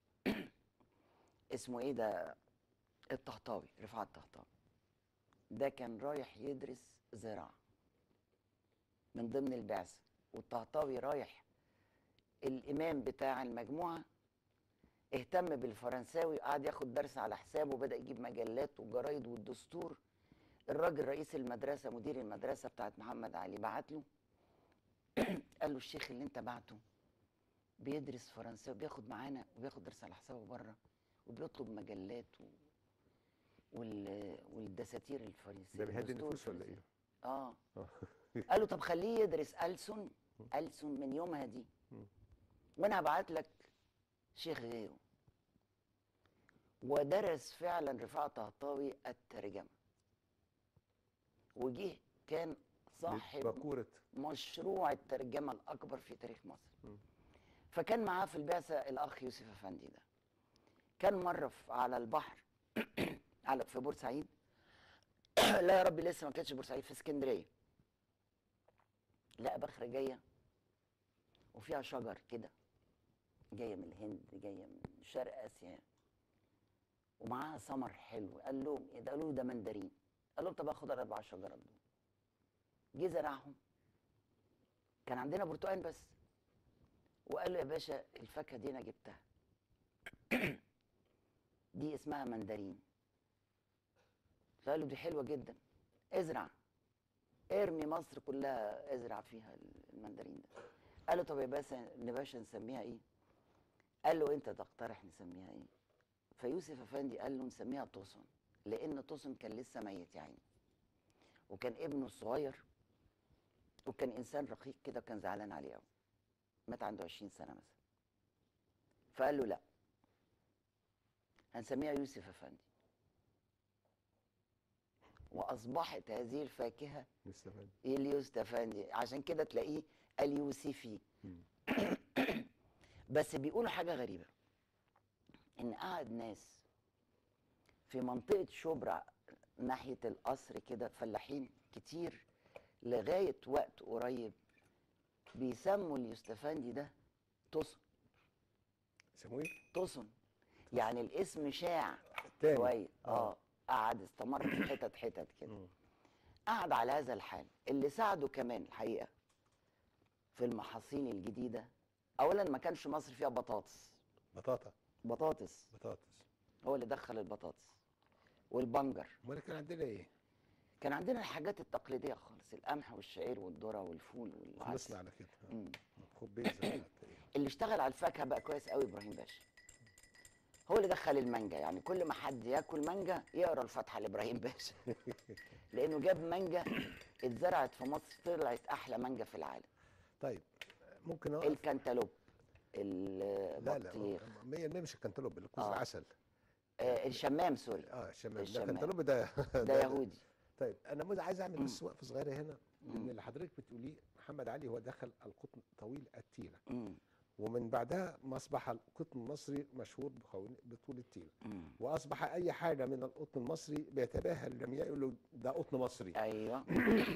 اسمه ايه ده الطهطاوي رفعت الطهطاوي ده كان رايح يدرس زراعه من ضمن البعثه والطهطاوي رايح الامام بتاع المجموعه اهتم بالفرنساوي وقعد ياخد درس على حسابه وبدا يجيب مجلات وجرايد والدستور الراجل رئيس المدرسه مدير المدرسه بتاعت محمد علي بعت له قال له الشيخ اللي انت بعته بيدرس فرنساوي بياخد معانا وبياخد درس على حسابه بره وبيطلب مجلات و... وال... والدساتير الفرنسيه ده بيهدي الدستور النفوس ولا الفرنسي. ايه؟ اه اه قال له طب خليه يدرس ألسن ألسن من يومها دي وانا هبعت لك شيخ غيره ودرس فعلا رفاعة طهطاوي الترجمة وجه كان صاحب باكورة مشروع الترجمة الأكبر في تاريخ مصر فكان معاه في البعثة الأخ يوسف أفندي ده كان مرة في- على البحر على في بورسعيد لا يا ربي لسه ما كانتش بورسعيد في اسكندرية لقى بخرة جاية وفيها شجر كده جاية من الهند جاية من شرق آسيا ومعاها ثمر حلو قال لهم ايه ده قالوا له ده مندرين قال لهم طب اخد الاربع شجرات دول جه زرعهم كان عندنا برتقال بس وقال له يا باشا الفاكهه دي انا جبتها دي اسمها مندرين فقال له دي حلوه جدا ازرع ارمي مصر كلها ازرع فيها المندرين ده قال له طب يا باشا يا باشا نسميها ايه قال له انت تقترح نسميها ايه فيوسف افندي قال له نسميها توسن لان توسن كان لسه ميت يا عيني وكان ابنه الصغير وكان انسان رقيق كده وكان زعلان عليه قوي مات عنده 20 سنه مثلا فقال له لا هنسميها يوسف افندي واصبحت هذه الفاكهه مستفاد اليوسف افندي عشان كده تلاقيه اليوسفي مم. بس بيقولوا حاجه غريبه ان قعد ناس في منطقه شبرا ناحيه القصر كده فلاحين كتير لغايه وقت قريب بيسموا اليوسفندي ده تصن اسمه ايه؟ تصن يعني الاسم شاع تاني. شويه آه. اه قعد استمر في حتت حتت كده مم. قعد على هذا الحال اللي ساعده كمان الحقيقه في المحاصيل الجديده اولا ما كانش مصر فيها بطاطس بطاطا بطاطس بطاطس هو اللي دخل البطاطس والبنجر امال كان عندنا ايه؟ كان عندنا الحاجات التقليديه خالص القمح والشعير والذره والفول خلصنا والعسل على كده مم. خبيزه اللي اشتغل على الفاكهه بقى كويس قوي ابراهيم باشا هو اللي دخل المانجا يعني كل ما حد ياكل مانجا يقرا الفاتحه لابراهيم باشا لانه جاب مانجا اتزرعت في مصر طلعت احلى مانجا في العالم طيب ممكن اقف الكنتالوب لا لا البطيخ 100% مش الكنتالوب الكوز آه. العسل آه الشمام سوري اه الشمام ده الشمام. الكنتالوب ده ده يهودي طيب انا مز- عايز اعمل بس وقفه صغيره هنا لان اللي حضرتك بتقوليه محمد علي هو دخل القطن طويل التيله مم. ومن بعدها ما اصبح القطن المصري مشهور بخون- بطول التيله مم. واصبح اي حاجه من القطن المصري بيتباهى الجميع يقول له ده قطن مصري ايوه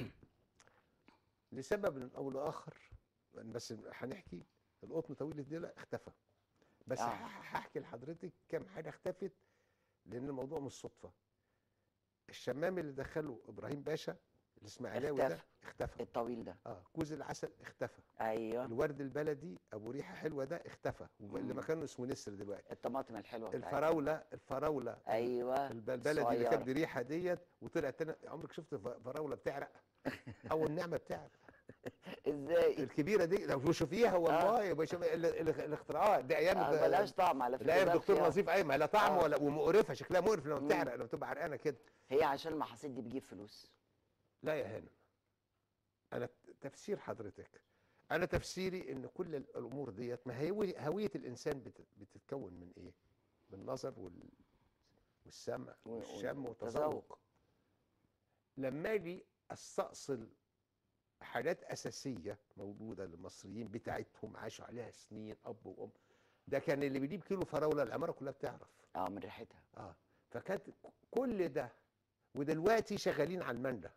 لسبب او لاخر بس هنحكي القطن طويل التيله اختفى بس آه. ه- هحكي لحضرتك كم حاجه اختفت لان الموضوع مش صدفه الشمام اللي دخله ابراهيم باشا الاسماعيلاوي ده اختفى. اختفى الطويل ده اه كوز العسل اختفى ايوه الورد البلدي ابو ريحه حلوه ده اختفى اللي مكانه اسمه نسر دلوقتي الطماطم الحلوه بتاعتنا الفراوله الفراوله ايوه الب- البلدي اللي صغيرة. كانت بريحه ديت وطلعت تاني عمرك شفت ف- فراوله بتعرق او النعمه بتعرق ازاي الكبيره دي لو شوفيها والله يبقى شوف ال- ال- الاختراعات دي ايام آه ملهاش طعم على فكره لا ده الدكتور الخيار. نظيف ايمن لا طعم آه. ولا ومقرفه شكلها مقرف لما بتعرق لما بتبقى عرقانه كده هي عشان المحاصيل دي بتجيب فلوس لا يا هانم انا تفسير حضرتك انا تفسيري ان كل ال- الامور ديت ما هي هوية- هويه الانسان بت- بتتكون من ايه من النظر وال والسمع و- والشم والتذوق. والتذوق لما اجي استأصل حاجات اساسيه موجوده للمصريين بتاعتهم عاشوا عليها سنين اب وام ده كان اللي بيجيب كيلو فراوله العماره كلها بتعرف اه من ريحتها اه فكانت كل ده ودلوقتي شغالين على المانجا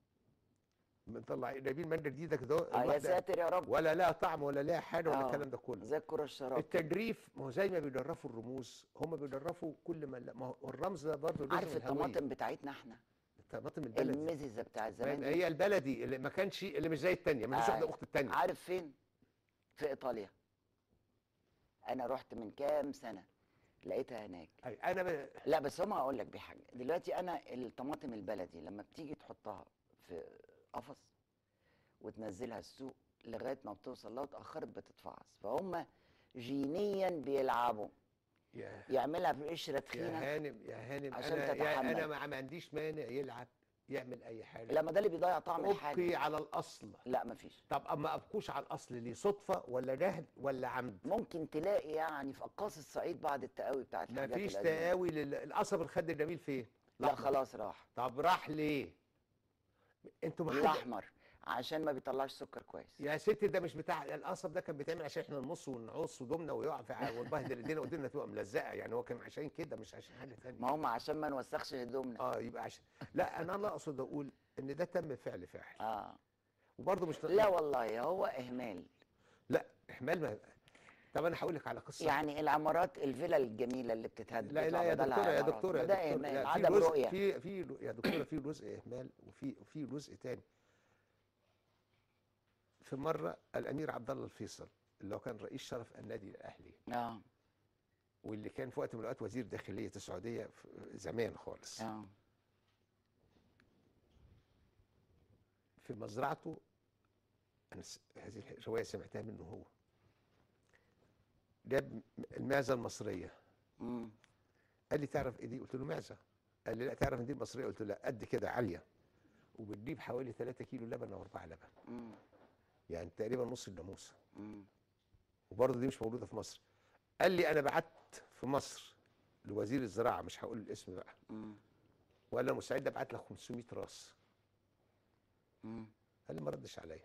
مطلع جايبين مانجا جديده كده اه يا الواحدة ساتر يا رب ولا لها طعم ولا لها حاجه ولا آه. الكلام ده كله زي الكره الشراب التجريف ما هو زي ما بيدرفوا الرموز هم بيدرفوا كل ما ما هو الرمز ده برضه جزء عارف من الهوية. الطماطم بتاعتنا احنا الطماطم البلدي المززه بتاع زمان دي. هي البلدي اللي ما كانش اللي مش زي الثانيه مش آه. واحده اخت الثانيه عارف فين في ايطاليا انا رحت من كام سنه لقيتها هناك انا ب... لا بس هم هقول لك بحاجه دلوقتي انا الطماطم البلدي لما بتيجي تحطها في قفص وتنزلها السوق لغايه ما بتوصل لها اتاخرت بتتفعص فهم جينيا بيلعبوا يا يعملها بقشره يا تخينه هانم يا هانم عشان انا يا تتحمل. انا ما ما عنديش مانع يلعب يعمل اي حاجه لما ده اللي بيضيع طعم الحاجه ابقي على الاصل لا مفيش طب اما ابقوش على الاصل ليه صدفه ولا جهل ولا عمد ممكن تلاقي يعني في اقاصي الصعيد بعض التقاوي بتاعت ما الحاجات فيش القديمة. تقاوي لل- القصب الخد الجميل فين لا الأحمر. خلاص راح طب راح ليه انتوا ما حد- الاحمر عشان ما بيطلعش سكر كويس يا ست ده مش بتاع القصب ده كان بيتعمل عشان احنا نمص ونعص ودمنا ويقع في ع- ونبهدل ايدينا وايدينا تبقى ملزقه يعني هو كان عشان كده مش عشان حاجه ثانيه ما هم عشان ما نوسخش هدومنا اه يبقى عشان لا انا لا اقصد اقول ان ده تم فعل فاعل اه وبرضه مش لا والله هو اهمال لا احمال ما طب انا هقول لك على قصه يعني العمارات الفيلا الجميله اللي بتتهد لا بيطلع لا يا بدلها دكتوره يا عمارات. دكتوره يا ده دكتوره اهمال لا، في عدم جزء رؤيه في في يا دكتوره في جزء اهمال وفي في جزء تاني في مره الامير عبد الله الفيصل اللي هو كان رئيس شرف النادي الاهلي اه واللي كان في وقت من الاوقات وزير داخليه السعوديه في زمان خالص اه في مزرعته انا س- هذه الروايه سمعتها منه هو جاب المعزه المصريه امم قال لي تعرف ايه دي؟ قلت له معزه قال لي لا تعرف ان دي مصريه قلت له لا قد كده عاليه وبتجيب حوالي 3 كيلو لبن او 4 لبن امم يعني تقريبا نص الناموسه امم وبرضه دي مش موجوده في مصر قال لي انا بعت في مصر لوزير الزراعه مش هقول الاسم بقى مم. وقال انا مستعد ابعت لك 500 راس مم. قال لي ما ردش عليا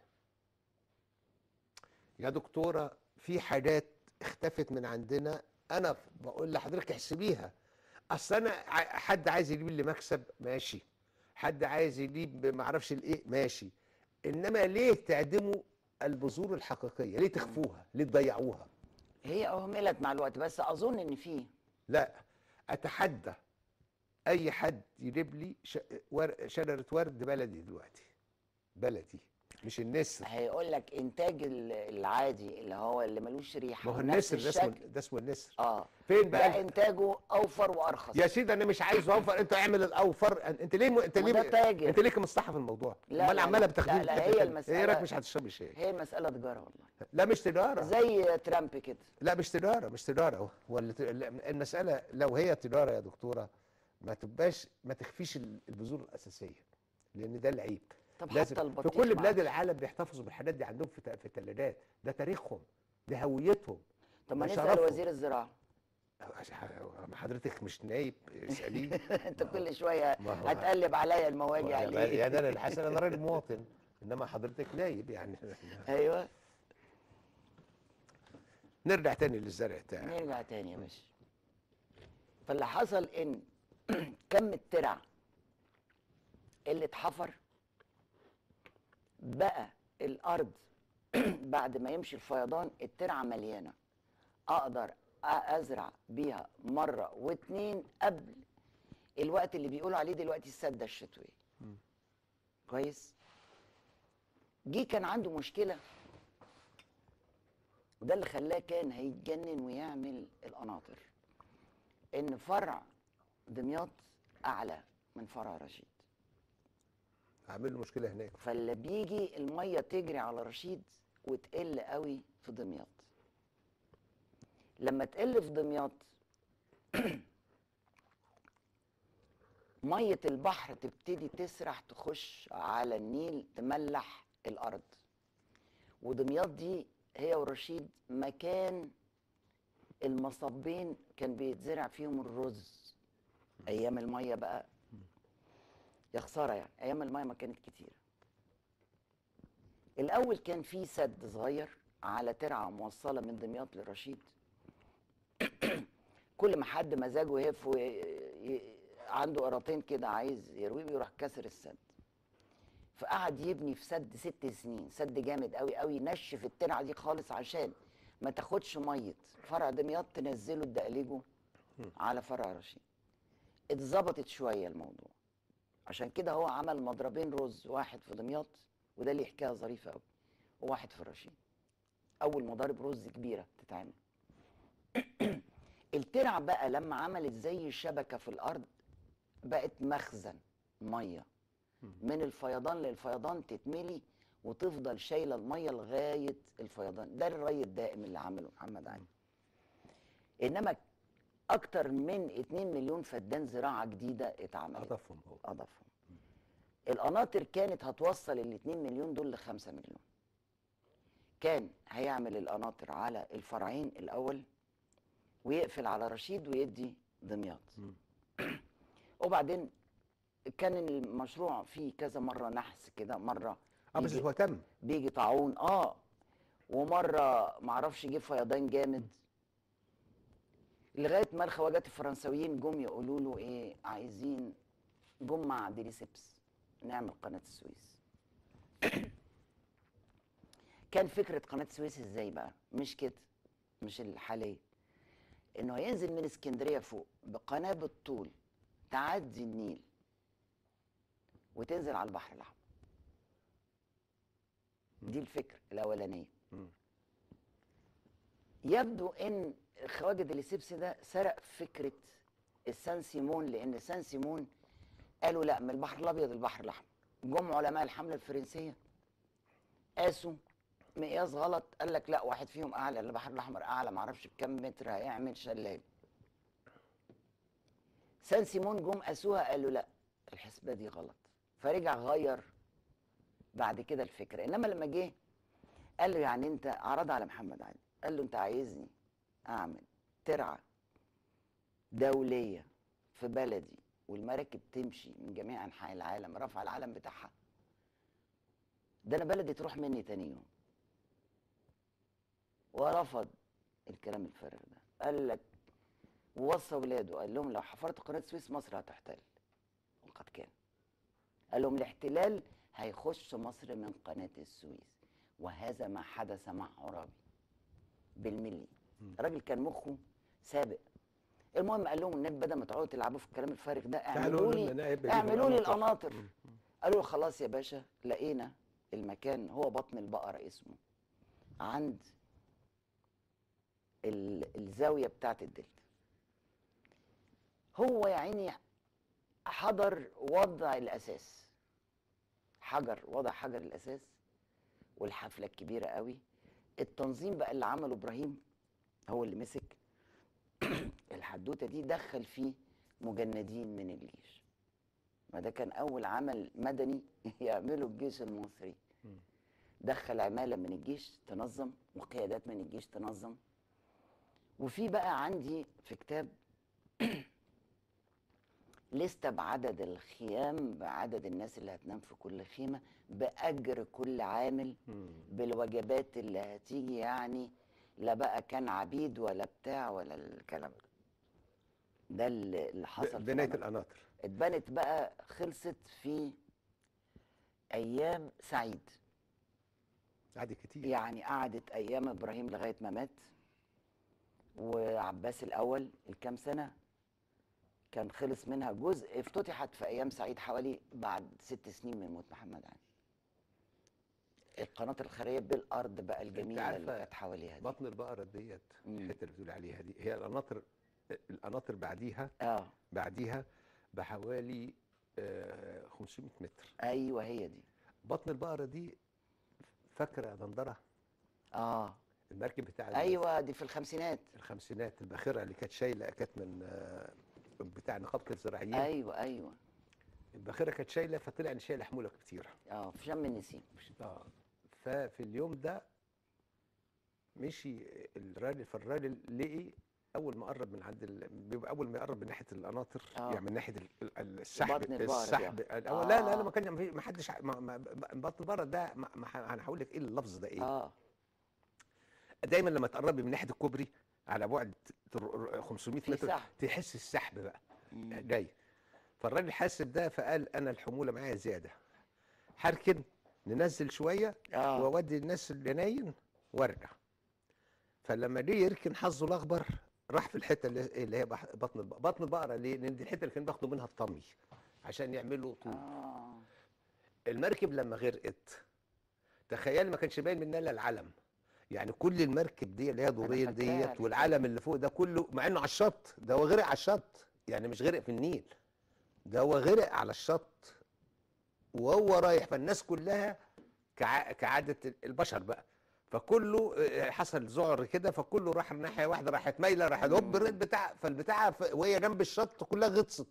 يا دكتوره في حاجات اختفت من عندنا انا بقول لحضرتك احسبيها اصل انا ع- حد عايز يجيب لي مكسب ماشي حد عايز يجيب ما اعرفش الايه ماشي انما ليه تعدموا البذور الحقيقيه ليه تخفوها ليه تضيعوها هي اهملت مع الوقت بس اظن ان في لا اتحدى اي حد يجيب لي ش... ور... شجره ورد بلدي دلوقتي بلدي مش النسر هيقول لك انتاج ال- العادي اللي هو اللي ملوش ريحه ما هو ونفس النسر ده اسمه الشكل ده اسمه النسر اه فين ده بقى انتاجه اوفر وارخص يا سيدي انا مش عايز اوفر انت اعمل الاوفر أن- انت ليه م... انت ما ليه ده تاجر. انت ليك مصلحه في الموضوع لا، امال لا، عماله لا. بتاخديه لا، لا، في هي حتة- المسألة- ايه رايك مش هتشربي شاي هي مساله تجاره والله لا مش تجاره زي ترامب كده لا مش تجاره مش تجاره ولا ت- لا، المساله لو هي تجاره يا دكتوره ما تبقاش ما تخفيش ال- البذور الاساسيه لان ده العيب طب لازم حتى في البطيخ كل ما بلاد عادش. العالم بيحتفظوا بالحاجات دي عندهم في ت- في الثلاجات ده تاريخهم ده هويتهم طب ما ده نسال شرفهم. وزير الزراعه ما حضرتك مش نايب اساليه انت كل شويه ما هو- هتقلب عليا المواجع يعني ليه يعني انا الحسن انا راجل مواطن انما حضرتك نايب يعني ايوه نرجع تاني للزرع بتاعي نرجع تاني يا باشا فاللي حصل ان كم الترع اللي اتحفر بقى الارض بعد ما يمشي الفيضان الترعه مليانه اقدر أ- ازرع بيها مره واتنين قبل الوقت اللي بيقولوا عليه دلوقتي السده الشتويه كويس جه كان عنده مشكله وده اللي خلاه كان هيتجنن ويعمل القناطر ان فرع دمياط اعلى من فرع رشيد هعمل له مشكله هناك فاللي بيجي الميه تجري على رشيد وتقل قوي في دمياط لما تقل في دمياط ميه البحر تبتدي تسرح تخش على النيل تملح الارض ودمياط دي هي ورشيد مكان المصبين كان بيتزرع فيهم الرز ايام الميه بقى يا خساره يعني ايام الميه ما كانت كتيره الاول كان في سد صغير على ترعه موصله من دمياط لرشيد كل ما حد مزاجه يهف وي- ي- عنده قراطين كده عايز يرويه يروح كسر السد فقعد يبني في سد ست سنين سد جامد قوي قوي نشف الترعه دي خالص عشان ما تاخدش ميه فرع دمياط تنزله تدقلجه على فرع رشيد اتظبطت شويه الموضوع عشان كده هو عمل مضربين رز واحد في دمياط وده اللي حكايه ظريفه قوي وواحد في الرشيد اول مضارب رز كبيره تتعمل الترع بقى لما عملت زي الشبكه في الارض بقت مخزن ميه من الفيضان للفيضان تتملي وتفضل شايله الميه لغايه الفيضان ده الري الدائم اللي عمله محمد علي انما اكتر من 2 مليون فدان زراعه جديده اتعملت اضافهم هو اضافهم القناطر كانت هتوصل ال 2 مليون دول ل 5 مليون كان هيعمل القناطر على الفرعين الاول ويقفل على رشيد ويدي دمياط وبعدين كان المشروع فيه كذا مره نحس كده مره اه بس يجي- هو تم بيجي طاعون اه ومره معرفش جه فيضان جامد لغايه ما الخواجات الفرنساويين جم يقولوا له ايه عايزين جم مع ديليسيبس نعمل قناه السويس كان فكره قناه السويس ازاي بقى مش كده مش الحاليه انه هينزل من اسكندريه فوق بقناه بالطول تعدي النيل وتنزل على البحر الاحمر دي الفكره الاولانيه مم. يبدو ان خواجه ديليسيبس ده سرق فكره السان سيمون لان سان سيمون قالوا لا من البحر الابيض للبحر الاحمر جم علماء الحمله الفرنسيه قاسوا مقياس غلط قال لك لا واحد فيهم اعلى البحر الاحمر اعلى معرفش بكام متر هيعمل شلال سان سيمون جم قاسوها قالوا لا الحسبه دي غلط فرجع غير بعد كده الفكره انما لما جه قال له يعني انت عرض على محمد علي قال له انت عايزني اعمل ترعى دوليه في بلدي والمراكب تمشي من جميع انحاء العالم رفع العالم بتاعها ده انا بلدي تروح مني تاني يوم ورفض الكلام الفارغ ده قال لك ووصى ولاده قال لهم لو حفرت قناه السويس مصر هتحتل وقد كان قال لهم الاحتلال هيخش مصر من قناه السويس وهذا ما حدث مع عرابي بالملي الراجل كان مخه سابق المهم قال لهم النبي بدل ما تقعدوا تلعبوا في الكلام الفارغ ده تعالوا اعملوا لنا نائب لي يجيب اعملوا لي القناطر. القناطر قالوا له خلاص يا باشا لقينا المكان هو بطن البقره اسمه عند ال- الزاويه بتاعت الدلتا هو يا عيني حضر وضع الاساس حجر وضع حجر الاساس والحفله الكبيره قوي التنظيم بقى اللي عمله ابراهيم هو اللي مسك الحدوته دي دخل فيه مجندين من الجيش ما ده كان اول عمل مدني يعمله الجيش المصري دخل عماله من الجيش تنظم وقيادات من الجيش تنظم وفي بقى عندي في كتاب لستة بعدد الخيام بعدد الناس اللي هتنام في كل خيمة بأجر كل عامل بالوجبات اللي هتيجي يعني لا بقى كان عبيد ولا بتاع ولا الكلام ده ده اللي اللي حصل في بنايه مناطق. القناطر اتبنت بقى خلصت في ايام سعيد عادي كتير يعني قعدت ايام ابراهيم لغايه ما مات وعباس الاول الكام سنه كان خلص منها جزء افتتحت في ايام سعيد حوالي بعد ست سنين من موت محمد علي القناطر الخيريه بالارض بقى الجميله اللي عارفة كانت حواليها دي بطن البقره ديت مم. الحته اللي بتقول عليها دي هي القناطر القناطر بعديها اه بعديها بحوالي آه، 500 متر ايوه هي دي بطن البقره دي فاكره يا دندره اه المركب بتاع ايوه دي في الخمسينات الخمسينات الباخره اللي كانت شايله كانت من آه، بتاع نقابه الزراعيين ايوه ايوه الباخره كانت شايله فطلع ان شايله حموله كتير اه في شم النسيم اه ففي اليوم ده مشي الراجل فالراجل لقي اول ما قرب من عند ال... بيبقى اول ما يقرب من ناحيه القناطر آه. يعني من ناحيه ال- ال- السحب بطن البقرة دي. السحب الأول لا لا لا ما كان ما حدش ع- ما ما بطن البقره ده ما ما ح- انا هقول لك ايه اللفظ ده ايه اه دايما لما تقربي من ناحيه الكوبري على بعد تر- 500 في متر سحب. تحس السحب بقى مم. جاي فالراجل حاسب ده فقال انا الحموله معايا زياده هركن ننزل شويه اه واودي الناس اللي نايم وارجع فلما جه يركن حظه الاخضر راح في الحته اللي, اللي هي بح- بطن البقره بطن البقره ليه؟ لان دي الحته اللي كانوا بياخدوا منها الطمي عشان يعملوا طول اه المركب لما غرقت تخيل ما كانش باين منها الا العلم يعني كل المركب دي اللي هي دورين فاكراها ديت الحكاية. والعلم اللي فوق ده كله مع انه على الشط ده هو غرق على الشط يعني مش غرق في النيل ده هو غرق على الشط وهو رايح فالناس كلها كع... كعاده البشر بقى فكله آه، حصل ذعر كده فكله راح ناحيه واحده راحت مايله راحت هوب الريت بتاع فالبتاع ف- وهي جنب الشط كلها غطست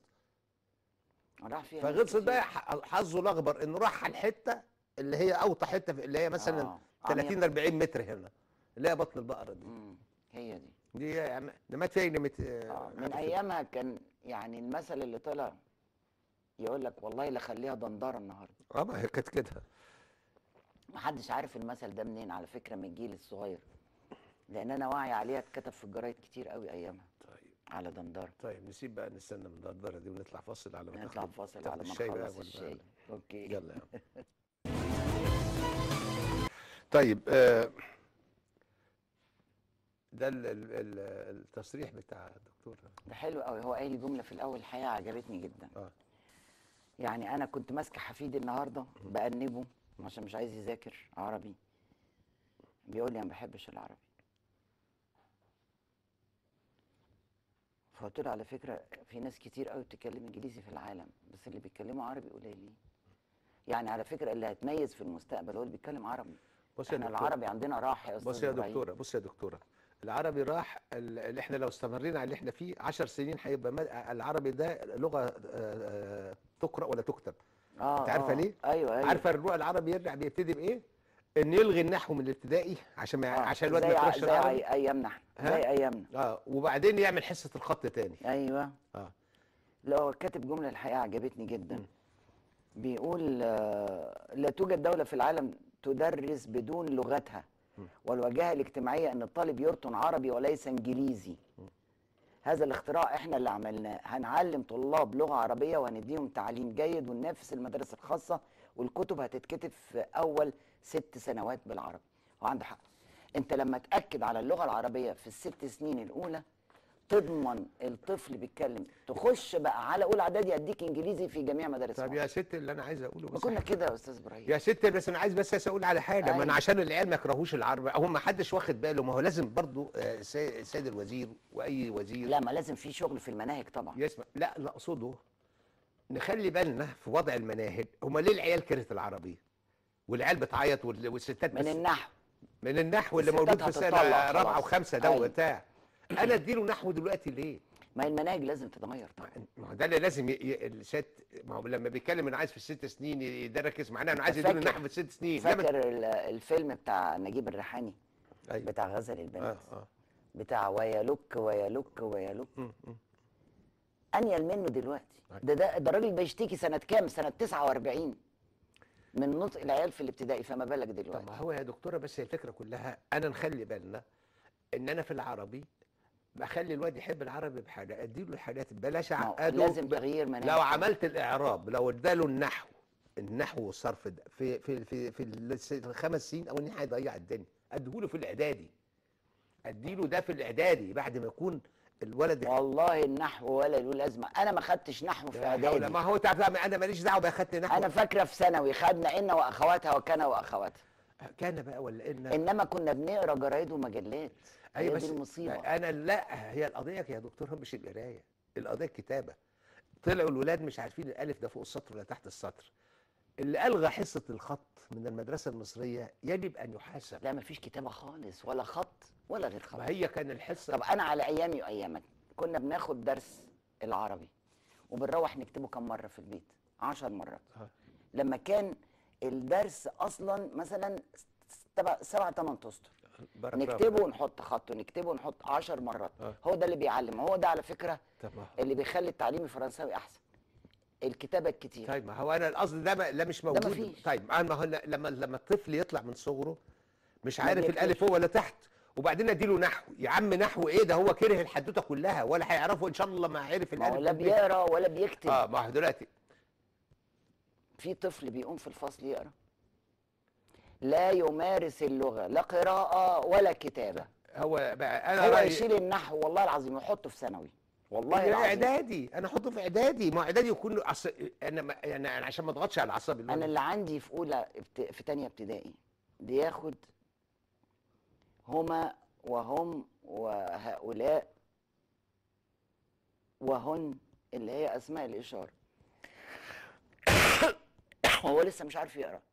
راح فيها ناس فغطست بقى كتير. ح- حظه الاخبر انه راح على الحته اللي هي اوطى حته في- اللي هي مثلا آه، 30 عميق. 40 متر هنا اللي هي بطن البقره دي مم. هي دي دي يعني ده مات فيها نمت آه. من ايامها كان يعني المثل اللي طلع يقول لك والله لا خليها دندره النهارده اه ما هي كانت كده محدش عارف المثل ده منين على فكره من الجيل الصغير لان انا واعي عليها اتكتب في الجرايد كتير قوي ايامها طيب على دندره طيب نسيب بقى نستنى من الدردره دي ونطلع فاصل على ما نطلع ناخد- فاصل تاخد على ما الشاي بقى نخلص ولا- الشاي اوكي يلا يا عم. طيب آه، ده ال- ال- ال- التصريح بتاع الدكتور ده حلو قوي هو قايل جمله في الاول الحقيقه عجبتني جدا اه يعني انا كنت ماسكه حفيدي النهارده بأنبه عشان مش عايز يذاكر عربي بيقول لي انا ما بحبش العربي فقلت له على فكره في ناس كتير قوي بتتكلم انجليزي في العالم بس اللي بيتكلموا عربي قليلين يعني على فكره اللي هتميز في المستقبل هو اللي بيتكلم عربي بص يا احنا دكتور العربي عندنا راح يا استاذ بص يا إبراهيم. دكتوره بص يا دكتوره العربي راح ال- اللي احنا لو استمرينا على اللي احنا فيه 10 سنين هيبقى مد- العربي ده لغه آه، آه، تقرا ولا تكتب اه أنت عارفة آه. ليه؟ ايوه ايوه عارفه الرجوع العربي يرجع بيبتدي بايه ان يلغي النحو من الابتدائي عشان ما آه، عشان الواد ما زي ع- يكرهش زي العربي أي- ايامنا احنا ها؟ زي ايامنا اه وبعدين يعمل حصه الخط تاني ايوه اه لا هو كاتب جمله الحقيقه عجبتني جدا مم. بيقول آه، لا توجد دوله في العالم تدرس بدون لغتها مم. والواجهه الاجتماعيه ان الطالب يرطن عربي وليس انجليزي هذا الاختراع احنا اللي عملناه هنعلم طلاب لغه عربيه وهنديهم تعليم جيد وننافس المدارس الخاصه والكتب هتتكتب في اول ست سنوات بالعربي وعنده حق انت لما تاكد على اللغه العربيه في الست سنين الاولى تضمن الطفل بيتكلم تخش بقى على اولى اعدادي اديك انجليزي في جميع مدارس طب مصر يا ست اللي انا عايز اقوله ما بس كنا كده يا استاذ ابراهيم يا ست بس انا عايز بس اقول على حاجه ما انا أيوة. عشان العيال ما يكرهوش العربي هو ما حدش واخد باله ما هو لازم برضو آه، سي- سيد الوزير واي وزير لا ما لازم في شغل في المناهج طبعا يسمع لا لا اقصده نخلي بالنا في وضع المناهج هم ليه العيال كرهت العربيه والعيال بتعيط وال- والستات من بس النحو من النحو اللي الستات موجود في سنه هتطلع رابعه خلاص. وخمسه ده أيوة. بتاع انا اديله نحو دلوقتي ليه؟ ما هي المناهج لازم تتغير طبعا ما هو ده اللي لازم ي... ي... الست ما هو لما بيتكلم انا عايز في الست سنين ي- ده ركز معناه انا عايز أنت اديله فاكر- نحو في الست سنين لما- فاكر ال- الفيلم بتاع نجيب الريحاني أيوة. بتاع غزل البنات اه اه بتاع ويلك ويلك ويلك م- م. انيل منه دلوقتي أيوة. ده ده ده الراجل بيشتكي سنه كام سنه 49 من نطق العيال في الابتدائي فما بالك طب دلوقتي ما هو يا دكتوره بس هي الفكره كلها انا نخلي بالنا ان انا في العربي بخلي الواد يحب العربي بحاجه اديله الحاجات بلاش ما هو اعقده لازم ب... تغيير مناهج لو عملت الاعراب لو اداله النحو النحو والصرف ده في في في في الس- الخمس سنين او ان هيضيع الدنيا اديهوله في الاعدادي اديله ده في الاعدادي بعد ما يكون الولد والله النحو ولا له لازمه انا ما خدتش نحو في لا حول- اعدادي ما هو تعرف انا ماليش دعوه باخدت نحو انا فاكره في ثانوي خدنا ان واخواتها وكان واخواتها كان بقى ولا ان انما كنا بنقرا جرايد ومجلات هي ايوه دي بس المصيبه انا لا هي القضيه يا دكتور مش القرايه القضيه الكتابه طلعوا الولاد مش عارفين الالف ده فوق السطر ولا تحت السطر اللي الغى حصه الخط من المدرسه المصريه يجب ان يحاسب لا مفيش كتابه خالص ولا خط ولا غير خط ما هي كان الحصه طب انا على ايامي وايامك كنا بناخد درس العربي وبنروح نكتبه كم مره في البيت عشر مرات آه. لما كان الدرس اصلا مثلا سبع سبع ثمان اسطر بارك نكتبه الله. ونحط خط ونكتبه ونحط عشر مرات آه. هو ده اللي بيعلم هو ده على فكره طب ما- اللي بيخلي التعليم الفرنساوي احسن الكتابه الكتير طيب ما هو انا القصد ده ما لا مش موجود مفيش. طيب أنا ما هو أنا لما لما الطفل يطلع من صغره مش ما عارف بيكتبش. الالف فوق ولا تحت وبعدين اديله نحو يا عم نحو ايه ده هو كره الحدوته كلها ولا هيعرفه ان شاء الله ما عرف ما هو الالف لا والب. بيقرا ولا بيكتب اه ما هو دلوقتي في طفل بيقوم في الفصل يقرا لا يمارس اللغه لا قراءه ولا كتابه هو بقى انا هو رأيي يشيل النحو والله العظيم ويحطه في ثانوي والله يا العظيم اعدادي انا احطه في اعدادي ما هو اعدادي يكون عص... انا ما... يعني أنا عشان ما اضغطش على اعصاب انا الولد اللي عندي في اولى ابت... في تانية ابتدائي بياخد هما وهم وهؤلاء وهن اللي هي اسماء الاشاره هو لسه مش عارف يقرا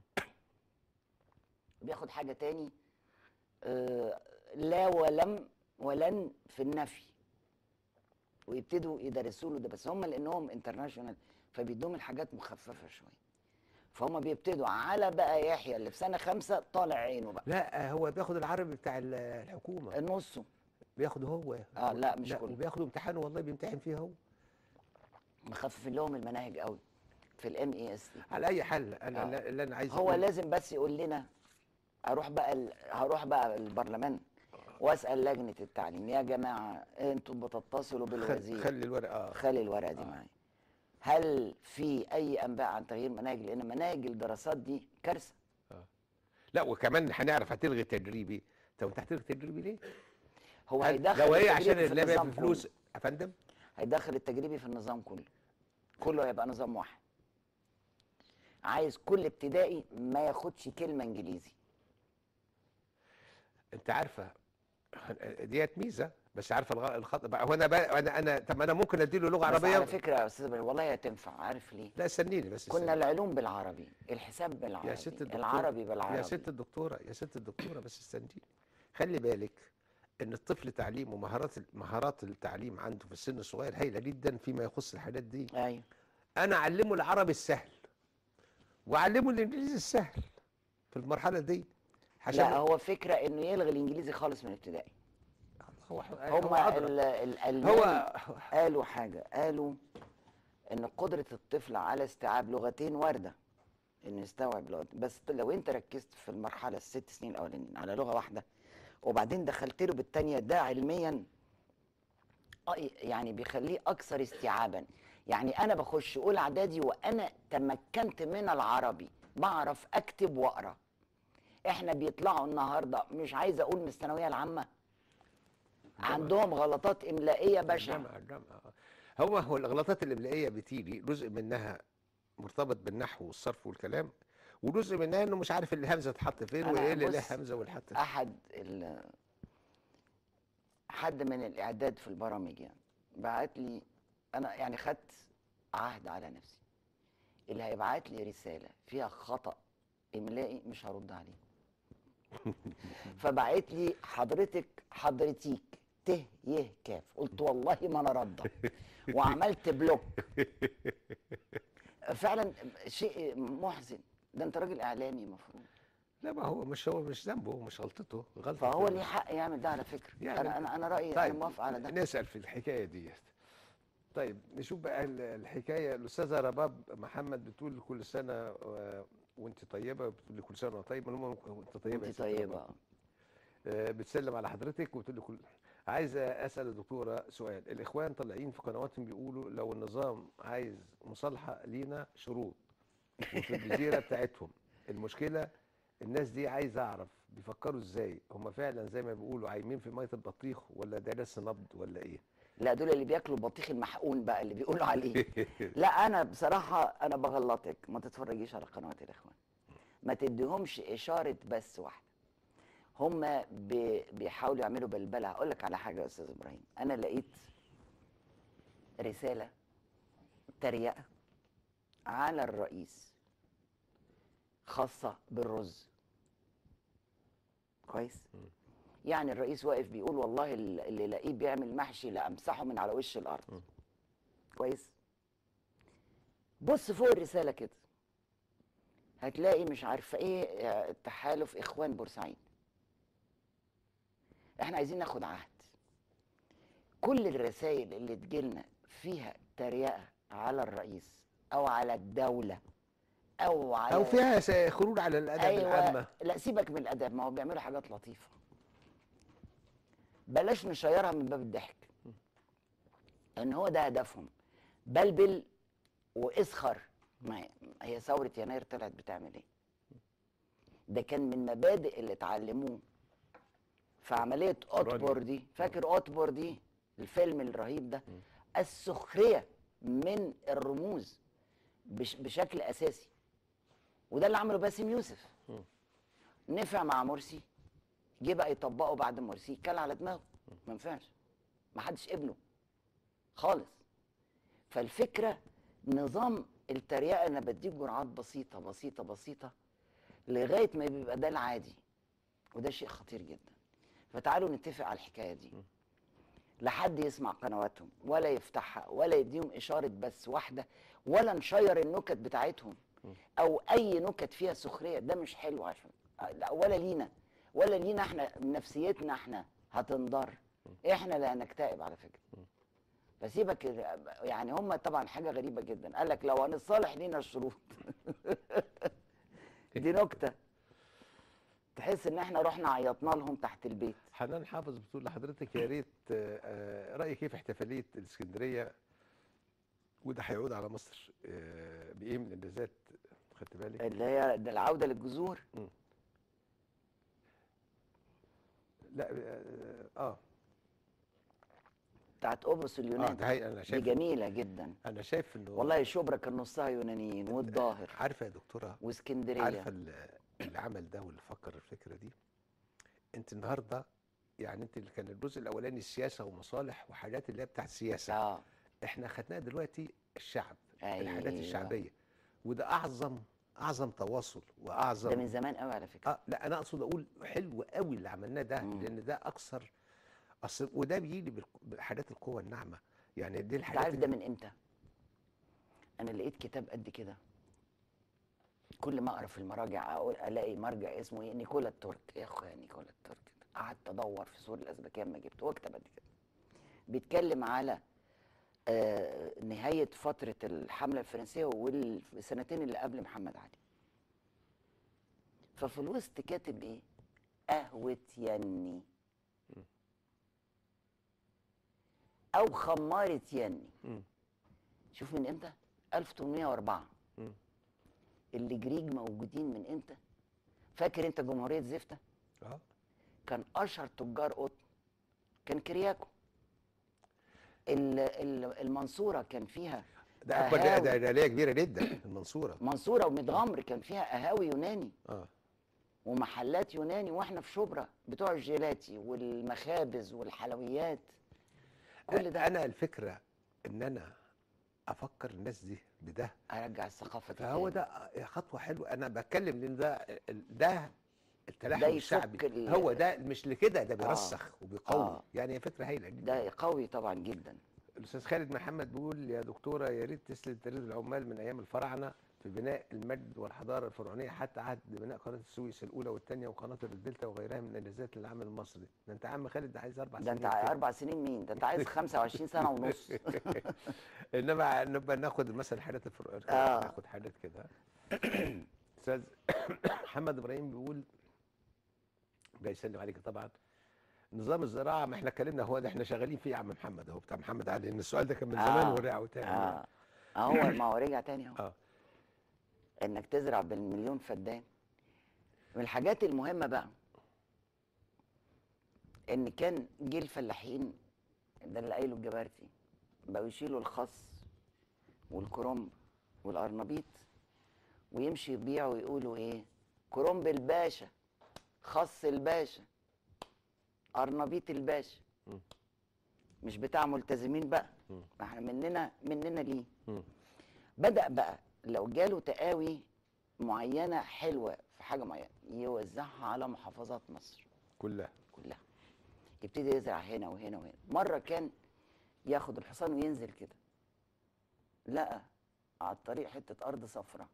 بياخد حاجه تاني آه، لا ولم ولن في النفي ويبتدوا يدرسوا له ده بس هم لانهم انترناشونال فبيدوهم الحاجات مخففه شويه فهم بيبتدوا على بقى يحيى اللي في سنه خمسه طالع عينه بقى لا هو بياخد العربي بتاع ال- الحكومه نصه بياخد هو اه لا مش لا كله وبياخد امتحان والله بيمتحن فيه هو مخففين لهم المناهج قوي في الام اي اس دي على اي حل انا آه. اللي انا عايز هو أقول- لازم بس يقول لنا اروح بقى ال... هروح بقى البرلمان واسال لجنه التعليم يا جماعه انتوا بتتصلوا خل... بالوزير خلي الورقه اه خلي الورقه دي معايا هل في اي انباء عن تغيير مناهج لان مناهج الدراسات دي كارثه لا وكمان هنعرف هتلغي التجريبي طب انت هتلغي التجريبي ليه؟ هو هل- هيدخل لو هي التجريبي عشان في اللعبه النظام في فلوس كله. يا فندم هيدخل التجريبي في النظام كله كله هيبقى نظام واحد عايز كل ابتدائي ما ياخدش كلمه انجليزي انت عارفه ديت ميزه بس عارفه الغ- الخط بقى هو انا بقى انا انا طب ما انا ممكن اديله لغه بس عربيه على فكره يا استاذ إبراهيم، والله هتنفع عارف ليه لا استنيني بس كنا استني. العلوم بالعربي الحساب بالعربي يا ست الدكتورة العربي بالعربي يا ست الدكتوره يا ست الدكتوره بس استنيني خلي بالك ان الطفل تعليمه مهارات مهارات التعليم عنده في السن الصغير هايله جدا فيما يخص الحاجات دي ايوه انا اعلمه العربي السهل واعلمه الانجليزي السهل في المرحله دي لا هو فكره انه يلغي الانجليزي خالص من الابتدائي هو هم أدرى. ال- الالمان هو قالوا حاجه قالوا ان قدره الطفل على استيعاب لغتين وارده انه يستوعب لغتين بس لو انت ركزت في المرحله الست سنين الاولانيين على لغه واحده وبعدين دخلت له بالتانيه ده علميا آه يعني بيخليه اكثر استيعابا يعني انا بخش اولى اعدادي وانا تمكنت من العربي بعرف اكتب واقرا احنا بيطلعوا النهارده مش عايز اقول من الثانويه العامه عندهم غلطات املائيه بشعه الجامعة الجامعة هو هو الغلطات الإملائية بتيجي جزء منها مرتبط بالنحو والصرف والكلام وجزء منها انه مش عارف الهمزه تحط فين أنا وايه اللي له بص، همزه والحط فين احد ال حد من الاعداد في البرامج يعني بعت لي انا يعني خدت عهد على نفسي اللي هيبعت لي رساله فيها خطا املائي مش هرد عليه فبعت لي حضرتك حضرتيك ت ي كاف قلت والله ما انا رده وعملت بلوك فعلا شيء محزن ده انت راجل اعلامي المفروض لا ما هو مش هو مش ذنبه مش غلطته غلطه فهو ليه حق يعمل ده على فكره يعني- انا انا انا رايي طيب انا موافق على ده نسال في الحكايه ديت طيب نشوف بقى ال- الحكايه الاستاذه رباب محمد بتقول كل سنه آه، وانت طيبه بتقول لي كل سنه وأنت طيب المهم وانت طيبه يا انت ست طيبه رباب. آه، بتسلم على حضرتك وتقول لي كل عايزه اسال الدكتوره سؤال الاخوان طالعين في قنواتهم بيقولوا لو النظام عايز مصالحه لينا شروط وفي الجزيره بتاعتهم المشكله الناس دي عايز اعرف بيفكروا ازاي هم فعلا زي ما بيقولوا عايمين في ميه البطيخ ولا ده لسه نبض ولا ايه لا دول اللي بياكلوا البطيخ المحقون بقى اللي بيقولوا عليه لا انا بصراحه انا بغلطك ما تتفرجيش على قنوات الاخوان ما تديهمش اشاره بس واحده هم بيحاولوا يعملوا بلبله هقول لك على حاجه يا استاذ ابراهيم انا لقيت رساله تريقه على الرئيس خاصه بالرز كويس يعني الرئيس واقف بيقول والله اللي لاقيه بيعمل محشي لامسحه من على وش الارض كويس بص فوق الرساله كده هتلاقي مش عارفه ايه آه، تحالف اخوان بورسعيد احنا عايزين ناخد عهد كل الرسائل اللي تجيلنا فيها تريقه على الرئيس او على الدوله او على او فيها س- خروج على الادب العامه لا سيبك من الادب ما هو بيعملوا حاجات لطيفه بلاش نشيرها من باب الضحك ان هو ده هدفهم بلبل واسخر ما هي- هي ثوره يناير طلعت بتعمل ايه ده كان من مبادئ اللي اتعلموه في عمليه اوتبور دي فاكر اوتبور دي الفيلم الرهيب ده السخريه من الرموز بش بشكل اساسي وده اللي عمله باسم يوسف نفع مع مرسي جه بقى يطبقه بعد مرسي كل على دماغه ما ينفعش ما حدش قبله خالص فالفكره نظام التريقه انا بديك جرعات بسيطه بسيطه بسيطه لغايه ما بيبقى ده العادي وده شيء خطير جدا فتعالوا نتفق على الحكايه دي لا حد يسمع قنواتهم ولا يفتحها ولا يديهم اشاره بس واحده ولا نشير النكت بتاعتهم او اي نكت فيها سخريه ده مش حلو عشان لا ولا لينا ولا لينا احنا نفسيتنا احنا هتنضر احنا اللي هنكتئب على فكره فسيبك يعني هم طبعا حاجه غريبه جدا قال لك لو هنصالح لينا الشروط دي نكته تحس ان احنا رحنا عيطنا لهم تحت البيت حنان حافظ بتقول لحضرتك يا ريت آه، آه، رايك ايه في احتفاليه الاسكندريه وده هيعود على مصر آه، بايه من الانجازات خدت بالك اللي هي ده العوده للجذور لا اه اه بتاعت قبرص آه، اليونان ده هي انا دي شايف جميله جدا انا شايف انه والله شبرا كان نصها يونانيين والظاهر عارفه يا دكتوره واسكندريه عارفه ال- اللي عمل ده واللي فكر الفكره دي انت النهارده يعني انت اللي كان الجزء الاولاني السياسه ومصالح وحاجات اللي هي بتاعت السياسه اه احنا خدناها دلوقتي الشعب الحاجات أيوة. الشعبيه وده اعظم اعظم تواصل واعظم ده من زمان قوي على فكره اه لا انا اقصد اقول حلو قوي اللي عملناه ده مم. لان ده اكثر اصل وده بيجي بالق- بحاجات القوه الناعمه يعني دي انت الحاجات عارف ده اللي- من امتى انا لقيت كتاب قد كده كل ما اقرا في المراجع اقول الاقي مرجع اسمه ايه نيكولا الترك يا اخويا نيكولا الترك ده. قعدت ادور في سور الازبكيه ما جبته واكتب قد كده بيتكلم على آه نهايه فتره الحمله الفرنسيه والسنتين اللي قبل محمد علي ففي الوسط كاتب ايه قهوه يني او خماره يني مم. شوف من امتى 1804 مم. اللي جريج موجودين من امتى فاكر انت جمهوريه زفته اه كان اشهر تجار قطن كان كرياكو ال- ال- المنصوره كان فيها ده أكبر- ده قهاوي. ده آلية كبيرة جدا المنصورة منصوره ومتغمر كان فيها قهاوي يوناني اه ومحلات يوناني واحنا في شبرا بتوع الجيلاتي والمخابز والحلويات كل ده أنا الفكرة إن أنا أفكر الناس دي بده ارجع الثقافه دي فهو تاني. ده خطوة حلوة أنا بتكلم لأن ده ده التلاحم ده يفك الشعبي ال- هو ده مش لكده ده بيرسخ وبيقوي آه. يعني هي فكرة هايلة جدا ده قوي طبعا جدا الاستاذ خالد محمد بيقول يا دكتوره يا ريت تسلم تريد العمال من ايام الفراعنه في بناء المجد والحضاره الفرعونيه حتى عهد بناء قناه السويس الاولى والثانيه وقناطر الدلتا وغيرها من انجازات العمل المصري ده انت عم خالد ده عايز اربع ده سنين انت كده. اربع سنين مين ده انت عايز 25 سنه ونص انما نبقى ناخد مثلا حاجات الفرعونيه آه. ناخد حاجات كده استاذ محمد ابراهيم بيقول جاي يسلم عليك طبعا نظام الزراعه ما احنا اتكلمنا هو ده احنا شغالين فيه يا عم محمد اهو بتاع محمد علي ان السؤال ده كان من زمان آه. ورجعه تاني اه اهو ما هو رجع تاني اهو اه انك تزرع بالمليون فدان من الحاجات المهمه بقى ان كان جه الفلاحين ده اللي قايله الجبارتي بقوا يشيلوا الخس والكرنب والقرنبيط ويمشي يبيع ويقولوا ايه كرنب الباشا خس الباشا قرنبيط الباشا مم. مش بتاع ملتزمين بقى مم. ما احنا مننا مننا ليه مم. بدأ بقى لو جاله تقاوي معينة حلوة في حاجة معينة يوزعها على محافظات مصر كلها كلها يبتدي يزرع هنا وهنا وهنا مرة كان ياخد الحصان وينزل كده لقى على الطريق حتة أرض صفراء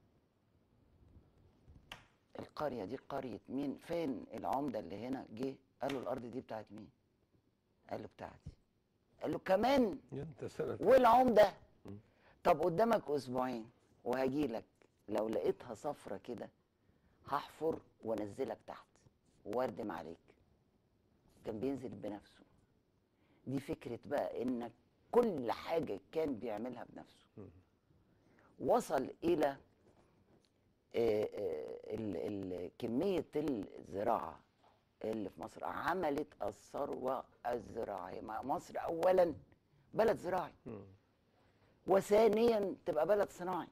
القرية دي قرية مين فين العمدة اللي هنا جه قال له الأرض دي بتاعت مين قال له بتاعتي قال له كمان انت سنه والعمده طب قدامك اسبوعين وهجيلك لو لقيتها صفرة كده هحفر وانزلك تحت واردم عليك كان بينزل بنفسه دي فكرة بقى انك كل حاجة كان بيعملها بنفسه وصل الى آه، آه، ال- ال- كمية الزراعة اللي في مصر عملت الثروة الزراعية مع مصر أولا بلد زراعي وثانيا تبقى بلد صناعي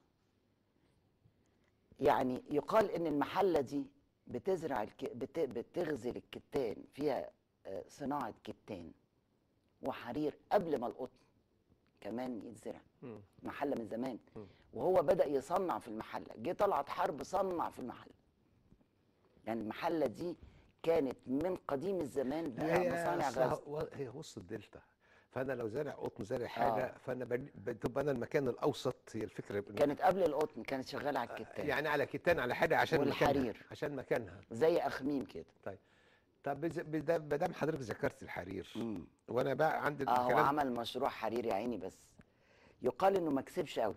يعني يقال ان المحله دي بتزرع الك... بت... بتغزل الكتان فيها آه، صناعه كتان وحرير قبل ما القطن كمان يتزرع محله من زمان وهو بدا يصنع في المحله جه طلعت حرب صنع في المحله يعني المحله دي كانت من قديم الزمان بقى هي مصانع أصلها غزل و- هي وسط الدلتا فانا لو زارع قطن زارع حاجه آه. فانا بن- بتبقى انا المكان الاوسط هي الفكره كانت قبل القطن كانت شغاله على الكتان يعني على كتان على حاجه عشان مكانها والحرير. عشان مكانها زي اخميم كده طيب طب بز- بدا- ما دام حضرتك ذكرت الحرير مم. وانا بقى عندي اه هو الكلام عمل مشروع حرير يا عيني بس يقال انه ما كسبش قوي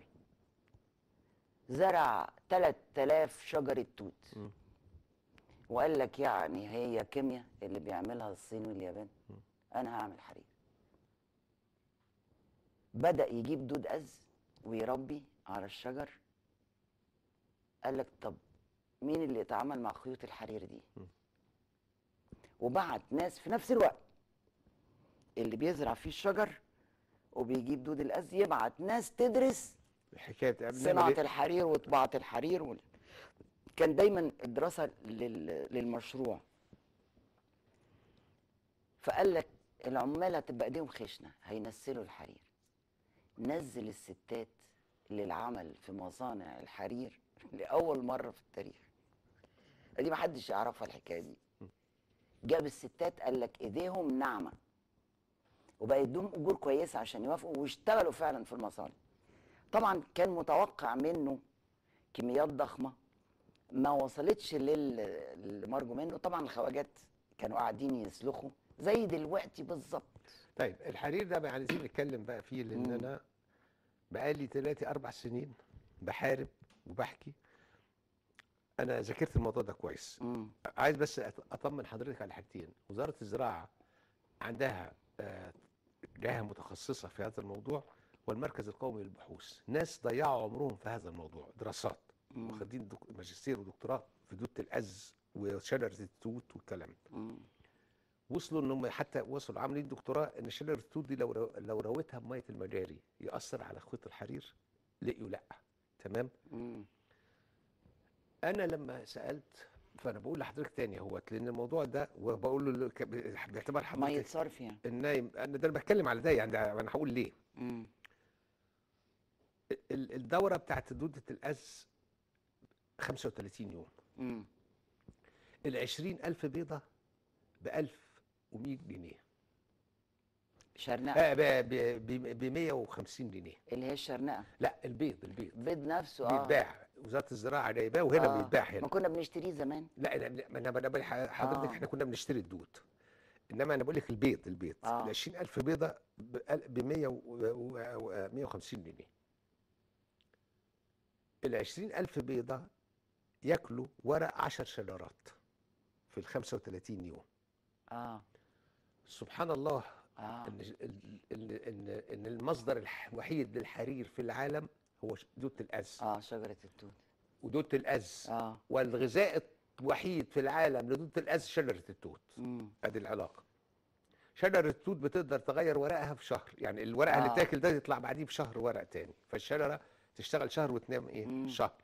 زرع 3000 شجره توت وقال لك يعني هي كيمياء اللي بيعملها الصين واليابان انا هعمل حرير بدا يجيب دود از ويربي على الشجر قال لك طب مين اللي يتعامل مع خيوط الحرير دي وبعت ناس في نفس الوقت اللي بيزرع فيه الشجر وبيجيب دود الأز يبعت ناس تدرس الحكايه بتاع- بنعمل صناعة إيه؟ الحرير وطباعة الحرير وال... كان دايما الدراسة لل... للمشروع فقال لك العمال هتبقى ايديهم خشنة هينسلوا الحرير نزل الستات للعمل في مصانع الحرير لأول مرة في التاريخ دي محدش يعرفها الحكاية دي جاب الستات قال لك ايديهم ناعمة وبقى يدوهم اجور كويسة عشان يوافقوا واشتغلوا فعلا في المصانع طبعا كان متوقع منه كميات ضخمه ما وصلتش لل- لمرجو منه طبعا الخواجات كانوا قاعدين يسلخوا زي دلوقتي بالظبط طيب الحرير ده بقى عايزين نتكلم بقى فيه لان مم. انا بقالي ثلاثة اربع سنين بحارب وبحكي انا ذاكرت الموضوع ده كويس مم. عايز بس أط- اطمن حضرتك على حاجتين وزاره الزراعه عندها آه، جهه متخصصه في هذا الموضوع والمركز القومي للبحوث ناس ضيعوا عمرهم في هذا الموضوع دراسات مم. واخدين دك- ماجستير ودكتوراه في دوده الأز وشجره التوت والكلام ده مم. وصلوا ان هم حتى وصلوا عاملين دكتوراه ان شجره التوت دي لو رو- لو رويتها بميه المجاري ياثر على خيط الحرير لقيوا لا تمام مم. انا لما سالت فانا بقول لحضرتك تاني اهوت لان الموضوع ده وبقول له ك- باعتبار ميه حضرتك صرف يعني النايم انا ده انا بتكلم على ده يعني ده انا هقول ليه مم. ال- الدوره بتاعت دوده الاز 35 يوم مم. ال 20000 بيضه ب 1100 جنيه شرنقه آه ب 150 جنيه اللي هي الشرنقه لا البيض البيض بيض نفسه اه بيتباع وزاره الزراعه جايباه وهنا آه. بيتباع ما هنا كنا بنشتريه زمان لا لا لا، ما انا ما انا بقول حضرتك آه. احنا كنا بنشتري الدود انما انا بقول لك البيض البيض آه. ال 20000 بيضه ب 100 و 150 جنيه ال 20000 بيضه ياكلوا ورق 10 شجرات في ال 35 يوم اه سبحان الله اه ان ان ان, إن, إن المصدر الح- الوحيد للحرير في العالم هو ش- دوده الاز اه شجره التوت ودوده الاز اه والغذاء الوحيد في العالم لدودة الأز شجرة التوت مم. ادي العلاقة شجرة التوت بتقدر تغير ورقها في شهر يعني الورقة اللي آه. تاكل ده يطلع بعديه بشهر ورق تاني فالشجرة تشتغل شهر وتنام ايه مم. شهر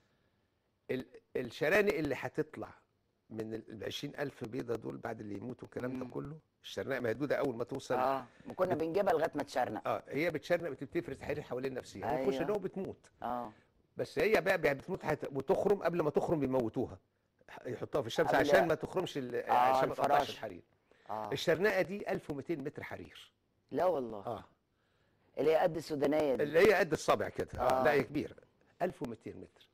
ال- الشرانق اللي هتطلع من ال 20000 بيضة دول بعد اللي يموتوا الكلام ده مم. كله الشرنقة مهدودة أول ما توصل اه ما كنا بنجيبها لغايه ما تشرنق اه هي بتشرنق بتبتدي تفرز حرير حوالين نفسها هي أيوة. تخش جوه بتموت اه بس هي بقى بقى بتموت حت... وتخرم قبل ما تخرم بيموتوها يحطوها في الشمس قبل- عشان ما تخرمش ال... عشان ما تقطعش الفراش. الحرير اه الشرنقه دي 1200 متر حرير لا والله اه اللي هي قد السودانيه دي اللي هي قد الصابع كده اه, آه. لا هي كبيره 1200 متر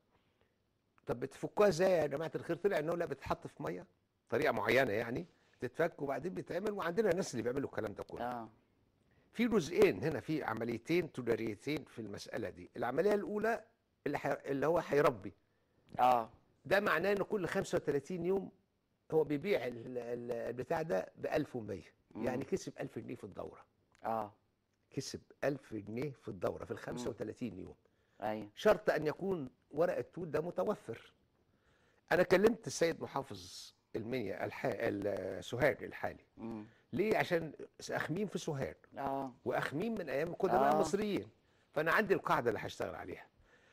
طب بتفكوها ازاي يا جماعه الخير طلع انه لا بتتحط في ميه طريقه معينه يعني تتفك وبعدين بيتعمل وعندنا ناس اللي بيعملوا الكلام ده كله اه في جزئين هنا في عمليتين تجاريتين في المساله دي العمليه الاولى اللي, حي... اللي هو هيربي اه ده معناه ان كل 35 يوم هو بيبيع ال- ال- البتاع ده ب 1100 يعني كسب 1000 جنيه في الدوره اه كسب 1000 جنيه في الدوره في ال 35 يوم ايوه شرط ان يكون ورق التوت ده متوفر انا كلمت السيد محافظ المنيا الح... ال- سوهاج الحالي مم. ليه عشان اخميم في سوهاج اه واخميم من ايام القدماء آه. المصريين فانا عندي القاعده اللي هشتغل عليها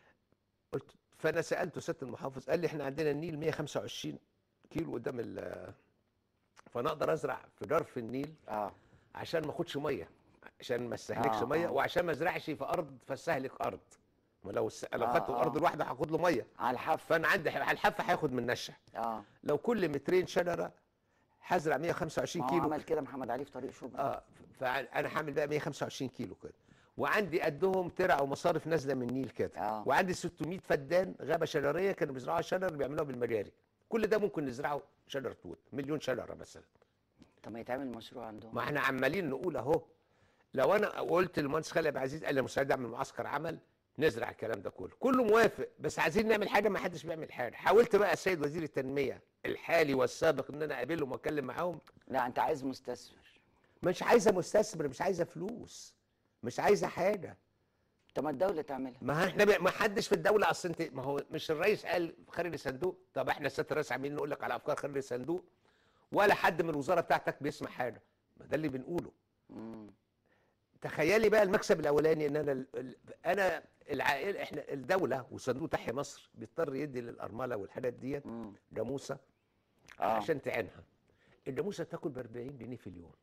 قلت فانا سالته سياده المحافظ قال لي احنا عندنا النيل 125 كيلو قدام ال فانا اقدر ازرع في جرف النيل اه عشان ما اخدش ميه عشان ما استهلكش آه، ميه آه. وعشان ما ازرعش في ارض فاستهلك ارض ما لو الس... لو آه، خدت آه. الارض الواحده هاخد له ميه على الحف فانا عندي على الحافه هياخد من نشا اه لو كل مترين شجره هزرع ما 125 هو كيلو عمل كده محمد علي في طريق شبرا اه فانا هعمل بقى 125 كيلو كده وعندي قدهم ترع ومصارف نازله من النيل كده آه. وعندي 600 فدان غابه شجريه كانوا بيزرعوا شجر بيعملوها بالمجاري كل ده ممكن نزرعه شجر توت مليون شجره مثلا طب ما يتعمل مشروع عندهم ما احنا عمالين نقول اهو لو انا قلت للمهندس خالد عبد العزيز قال لي مستعد اعمل معسكر عمل نزرع الكلام ده كله كله موافق بس عايزين نعمل حاجه ما حدش بيعمل حاجه حاولت بقى السيد وزير التنميه الحالي والسابق ان انا اقابلهم واتكلم معاهم لا انت عايز مستثمر مش عايزه مستثمر مش عايزه فلوس مش عايزه حاجه طب ما الدوله تعملها ما احنا بقى- ما حدش في الدوله اصل انت ما هو مش الرئيس قال خارج الصندوق طب احنا السيد الرئيس عاملين نقول لك على افكار خارج الصندوق ولا حد من الوزاره بتاعتك بيسمع حاجه ما ده اللي بنقوله مم. تخيلي بقى المكسب الاولاني ان انا ال- ال- انا العائله احنا الدوله وصندوق تحيا مصر بيضطر يدي للارمله والحاجات ديت مم. جاموسه اه عشان تعينها الجاموسه بتاكل ب 40 جنيه في اليوم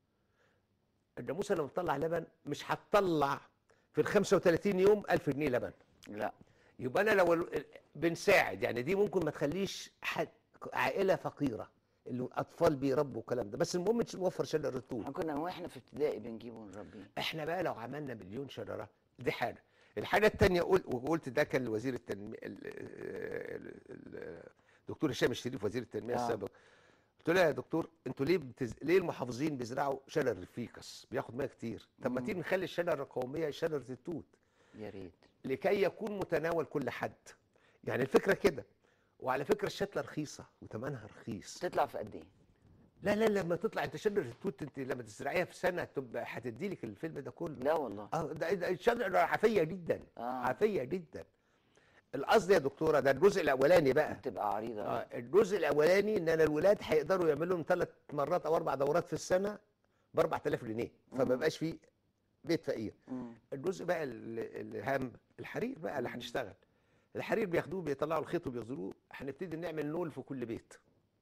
الجاموسه لما تطلع لبن مش هتطلع في ال 35 يوم 1000 جنيه لبن لا يبقى انا لو ال- بنساعد يعني دي ممكن ما تخليش حد عائله فقيره اللي اطفال بيربوا الكلام ده بس المهم توفر شجر الطول احنا كنا واحنا في ابتدائي بنجيبه ونربيه احنا بقى لو عملنا مليون شجره دي حاجه الحاجه الثانيه قلت وقلت ده كان لوزير التنميه ال- الدكتور هشام الشريف وزير التنميه آه. السابق قلت له يا دكتور انتوا ليه بتز... ليه المحافظين بيزرعوا شجر الفيكس بياخد ميه كتير طب ما مم. تيجي نخلي الشجره القوميه شجره التوت يا ريت لكي يكون متناول كل حد يعني الفكره كده وعلى فكره الشتله رخيصه وثمنها رخيص تطلع في قد ايه؟ لا لا لما تطلع انت شجره التوت انت لما تزرعيها في سنه تبقى هتدي لك الفيلم ده كله لا والله اه ده ده شجره عافيه جدا اه عافيه جدا القصد يا دكتوره ده الجزء الاولاني بقى بتبقى عريضه اه الجزء الاولاني ان انا الولاد هيقدروا يعملوا لهم ثلاث مرات او اربع دورات في السنه ب 4000 جنيه فما مم. بقاش في بيت فقير مم. الجزء بقى ال- الهام الحرير بقى اللي هنشتغل الحرير بياخدوه بيطلعوا الخيط وبيغزلوه هنبتدي نعمل نول في كل بيت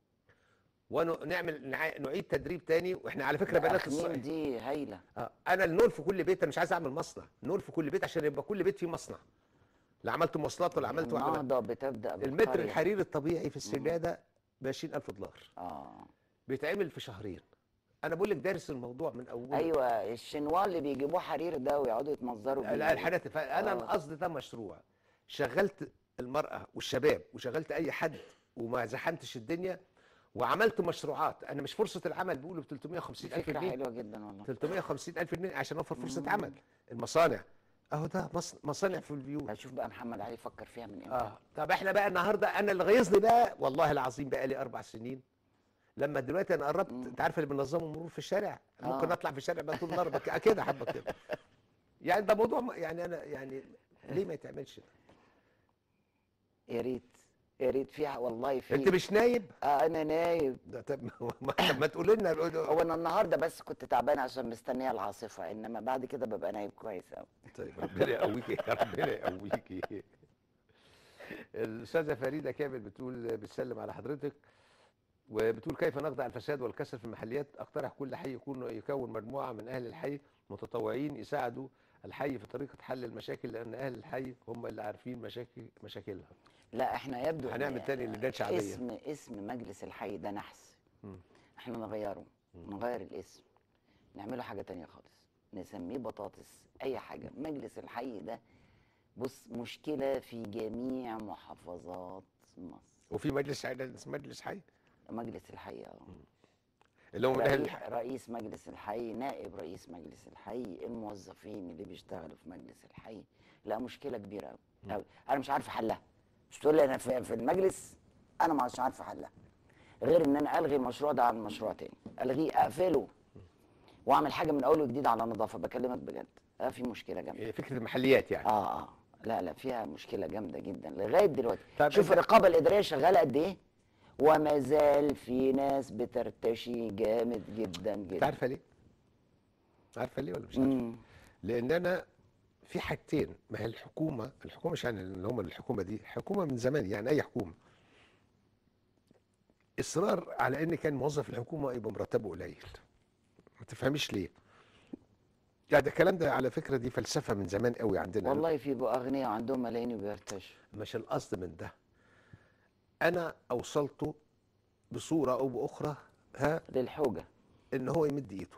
ونعمل نعيد تدريب تاني واحنا على فكره بنات الأخميم الصعيد دي هايله آه، انا النول في كل بيت انا مش عايز اعمل مصنع نول في كل بيت عشان يبقى كل بيت فيه مصنع لا عملت مواصلات ولا عملت ولا عملت النهضه بتبدا المتر بالقرية. الحرير الطبيعي في السجاده ب 20000 دولار اه بيتعمل في شهرين انا بقول لك دارس الموضوع من اوله ايوه الشنوا اللي بيجيبوه حرير ده ويقعدوا يتمنظروا لا بيه. الحاجات فانا آه. القصد ده مشروع شغلت المراه والشباب وشغلت اي حد وما زحمتش الدنيا وعملت مشروعات انا مش فرصه العمل بيقولوا ب 350 الف فكره جنيه حلوه جدا والله 350 الف جنيه عشان اوفر فرصه مم. عمل المصانع اهو ده مص- مصانع في البيوت هشوف بقى محمد علي فكر فيها من امتى اه طب احنا بقى النهارده انا اللي غيظني بقى والله العظيم بقى لي اربع سنين لما دلوقتي انا قربت مم. انت عارف اللي بنظموا المرور في الشارع ممكن آه. اطلع في الشارع بقى طول النهار بك- كده حبه كده يعني ده موضوع م- يعني انا يعني ليه ما يتعملش ده؟ يا ريت يا ريت فيها والله في انت مش نايب آه انا نايم ده طب ما- ما, طب ما تقول لنا هو انا النهارده بس كنت تعبان عشان مستنيه العاصفه انما بعد كده ببقى نايم كويس قوي طيب ربنا يقويكي ربنا يقويكي الاستاذه فريده كامل بتقول بتسلم على حضرتك وبتقول كيف نخضع الفساد والكسل في المحليات اقترح كل حي يكون يكون مجموعه من اهل الحي متطوعين يساعدوا الحي في طريقه حل المشاكل لان اهل الحي هم اللي عارفين مشاكل مشاكلها لا احنا يبدو إن هنعمل تاني لجان شعبيه اسم اسم مجلس الحي ده نحس مم. احنا نغيره مم. نغير الاسم نعمله حاجه تانية خالص نسميه بطاطس اي حاجه مجلس الحي ده بص مشكله في جميع محافظات مصر وفي مجلس حي مجلس حي مجلس الحي اه اللي هم اهل رئيس, الحي رئيس مجلس الحي نائب رئيس مجلس الحي الموظفين اللي بيشتغلوا في مجلس الحي لا مشكله كبيره قوي مم. قوي انا مش عارف حلها مش تقول لي انا في, في المجلس انا مش عارف حلها غير ان انا الغي المشروع ده عن مشروع تاني الغيه اقفله واعمل حاجه من اول وجديد على نظافه بكلمك بجد اه في مشكله جامده إيه، فكره المحليات يعني اه اه لا لا فيها مشكله جامده جدا لغايه دلوقتي طيب شوف أنت- الرقابه الاداريه شغاله قد ايه وما زال في ناس بترتشي جامد جدا انت جدا عارفه ليه؟ عارفه ليه ولا مش عارفه؟ مم. لان انا في حاجتين ما هي الحكومه الحكومه مش يعني اللي هم الحكومه دي حكومه من زمان يعني اي حكومه اصرار على ان كان موظف الحكومه يبقى مرتبه قليل ما تفهميش ليه يعني ده الكلام ده على فكره دي فلسفه من زمان قوي عندنا والله في بقى اغنياء عندهم ملايين وبيرتشوا مش القصد من ده انا اوصلته بصوره او باخرى ها للحوجه ان هو يمد ايده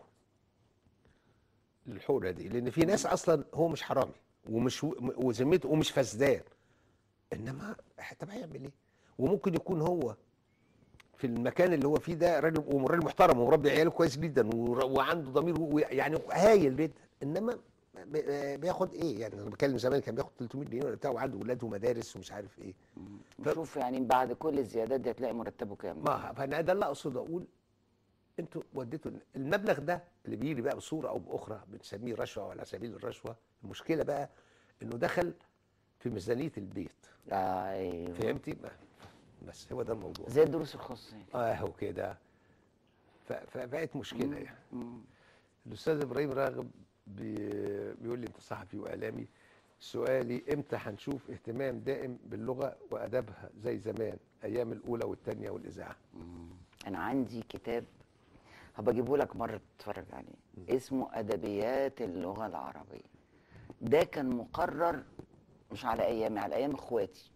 للحوره دي لان في ناس اصلا هو مش حرامي ومش وذمته ومش فسدان انما طب هيعمل ايه وممكن يكون هو في المكان اللي هو فيه ده راجل وراجل محترم ومربي عياله كويس جدا ور- وعنده ضمير ويعني هايل جدا انما ب- بياخد ايه يعني انا بتكلم زمان كان بياخد 300 جنيه ولا بتاع وعنده اولاد ومدارس ومش عارف ايه ف- شوف يعني بعد كل الزيادات دي هتلاقي مرتبه كام ما فانا ده اللي اقصد اقول انتوا وديتوا المبلغ ده اللي بيجي بقى بصوره او باخرى بنسميه رشوه وعلى سبيل الرشوه المشكله بقى انه دخل في ميزانيه البيت ايوه فهمتي ما- بس هو ده الموضوع زي الدروس الخصوصيه اهو كده ف- فبقت مشكله يعني مم. الاستاذ ابراهيم راغب بي- بيقول لي انت صحفي واعلامي سؤالي امتى هنشوف اهتمام دائم باللغه وادابها زي زمان ايام الاولى والثانيه والاذاعه مم. انا عندي كتاب هبقى اجيبه لك مره تتفرج عليه اسمه ادبيات اللغه العربيه ده كان مقرر مش على ايامي على ايام اخواتي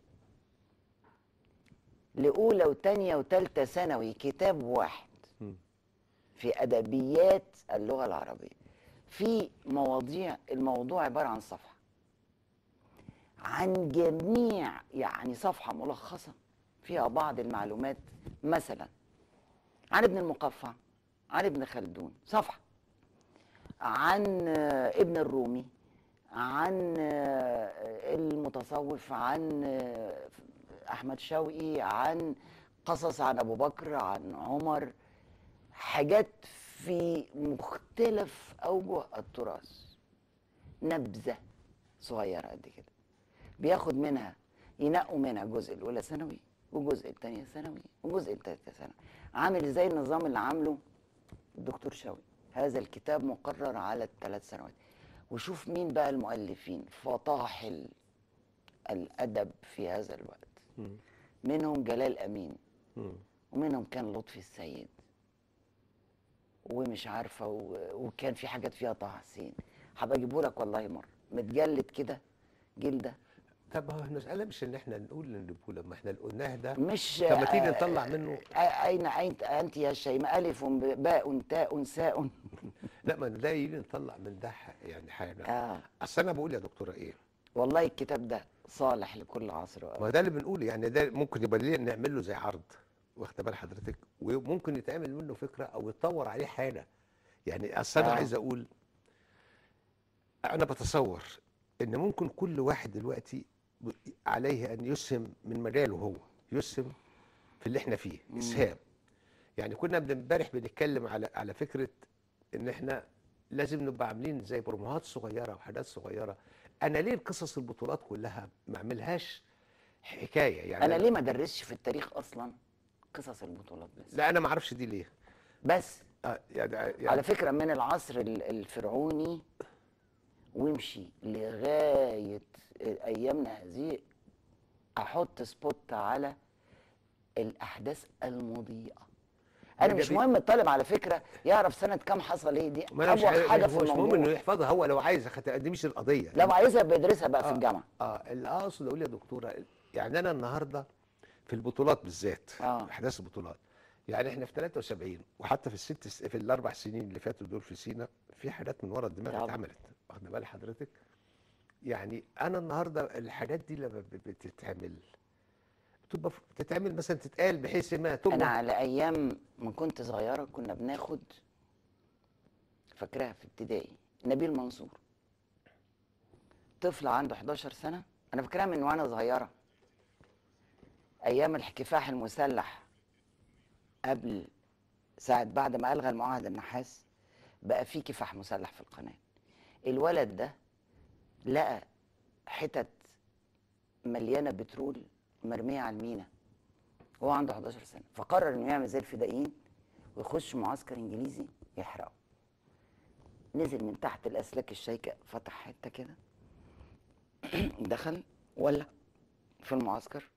لاولى وثانيه وثالثه ثانوي كتاب واحد مم. في ادبيات اللغه العربيه في مواضيع الموضوع عباره عن صفحه عن جميع يعني صفحه ملخصه فيها بعض المعلومات مثلا عن ابن المقفع عن ابن خلدون صفحة عن آه، ابن الرومي عن آه، المتصوف عن آه، أحمد شوقي عن قصص عن أبو بكر عن عمر حاجات في مختلف أوجه التراث نبذة صغيرة قد كده بياخد منها ينقوا منها جزء الأولى ثانوي وجزء الثانية ثانوي وجزء الثالثة ثانوي عامل زي النظام اللي عامله الدكتور شوقي هذا الكتاب مقرر على الثلاث سنوات وشوف مين بقى المؤلفين فطاحل الأدب في هذا الوقت مم. منهم جلال أمين مم. ومنهم كان لطفي السيد ومش عارفه و... وكان في حاجات فيها طه حسين هبقى اجيبه لك والله مره متجلد كده جلده طب هو المساله مش ان احنا نقول نجيبه لما احنا اللي قلناه ده مش طب ما تيجي آه، نطلع منه آه، اين اين انت يا شيماء الف باء تاء ساء لا ما ده يجي نطلع من ده ح- يعني حاجه اه اصل انا بقول يا دكتوره ايه والله الكتاب ده صالح لكل عصر ما وأوان. هو ده اللي بنقول يعني ده ممكن يبقى ليه نعمل له زي عرض واخد بال حضرتك وممكن يتعمل منه فكره او يتطور عليه حاجه يعني اصل انا آه. عايز اقول انا بتصور ان ممكن كل واحد دلوقتي ب- عليه ان يسهم من مجاله هو يسهم في اللي احنا فيه مم. اسهام يعني كنا من امبارح بنتكلم على على فكره ان احنا لازم نبقى عاملين زي بروموهات صغيره وحاجات صغيره انا ليه القصص البطولات كلها ما اعملهاش حكايه يعني انا ليه ما درسش في التاريخ اصلا قصص البطولات بس لا انا ما اعرفش دي ليه بس آه يعني, يعني على فكرة من العصر ال- الفرعوني وامشي لغاية أيامنا هذه أحط سبوت على الأحداث المضيئة أنا ده مش بي- مهم الطالب على فكرة يعرف سنة كام حصل إيه دي ما انا مش أبوغ عارف- حاجة هو في مش مهم انه الموضوع يحفظها هو لو عايز خت- دي مش القضيه لو عايزها بيدرسها بقى في آه. الجامعة اه اللي اقصد اقول يا دكتوره يعني انا النهارده في البطولات بالذات آه. احداث البطولات يعني احنا في 73 وحتى في الست س- في الاربع سنين اللي فاتوا دول في سينا في حاجات من ورا الدماغ طبعا. اتعملت واخد بال حضرتك يعني انا النهارده الحاجات دي لما ب- بتتعمل بتبقى ف- بتتعمل مثلا تتقال بحيث انها أنا تبقى على أيام ما كنت صغيرة كنا بناخد فاكراها في ابتدائي نبيل منصور طفل عنده 11 سنة أنا فاكراها من وأنا صغيرة أيام الكفاح المسلح قبل ساعة بعد ما ألغى المعاهدة النحاس بقى في كفاح مسلح في القناة الولد ده لقى حتت مليانة بترول مرمية على المينا وهو عنده 11 سنة فقرر إنه يعمل زي الفدائيين ويخش معسكر إنجليزي يحرقه نزل من تحت الأسلاك الشيكة فتح حتة كده دخل ولع في المعسكر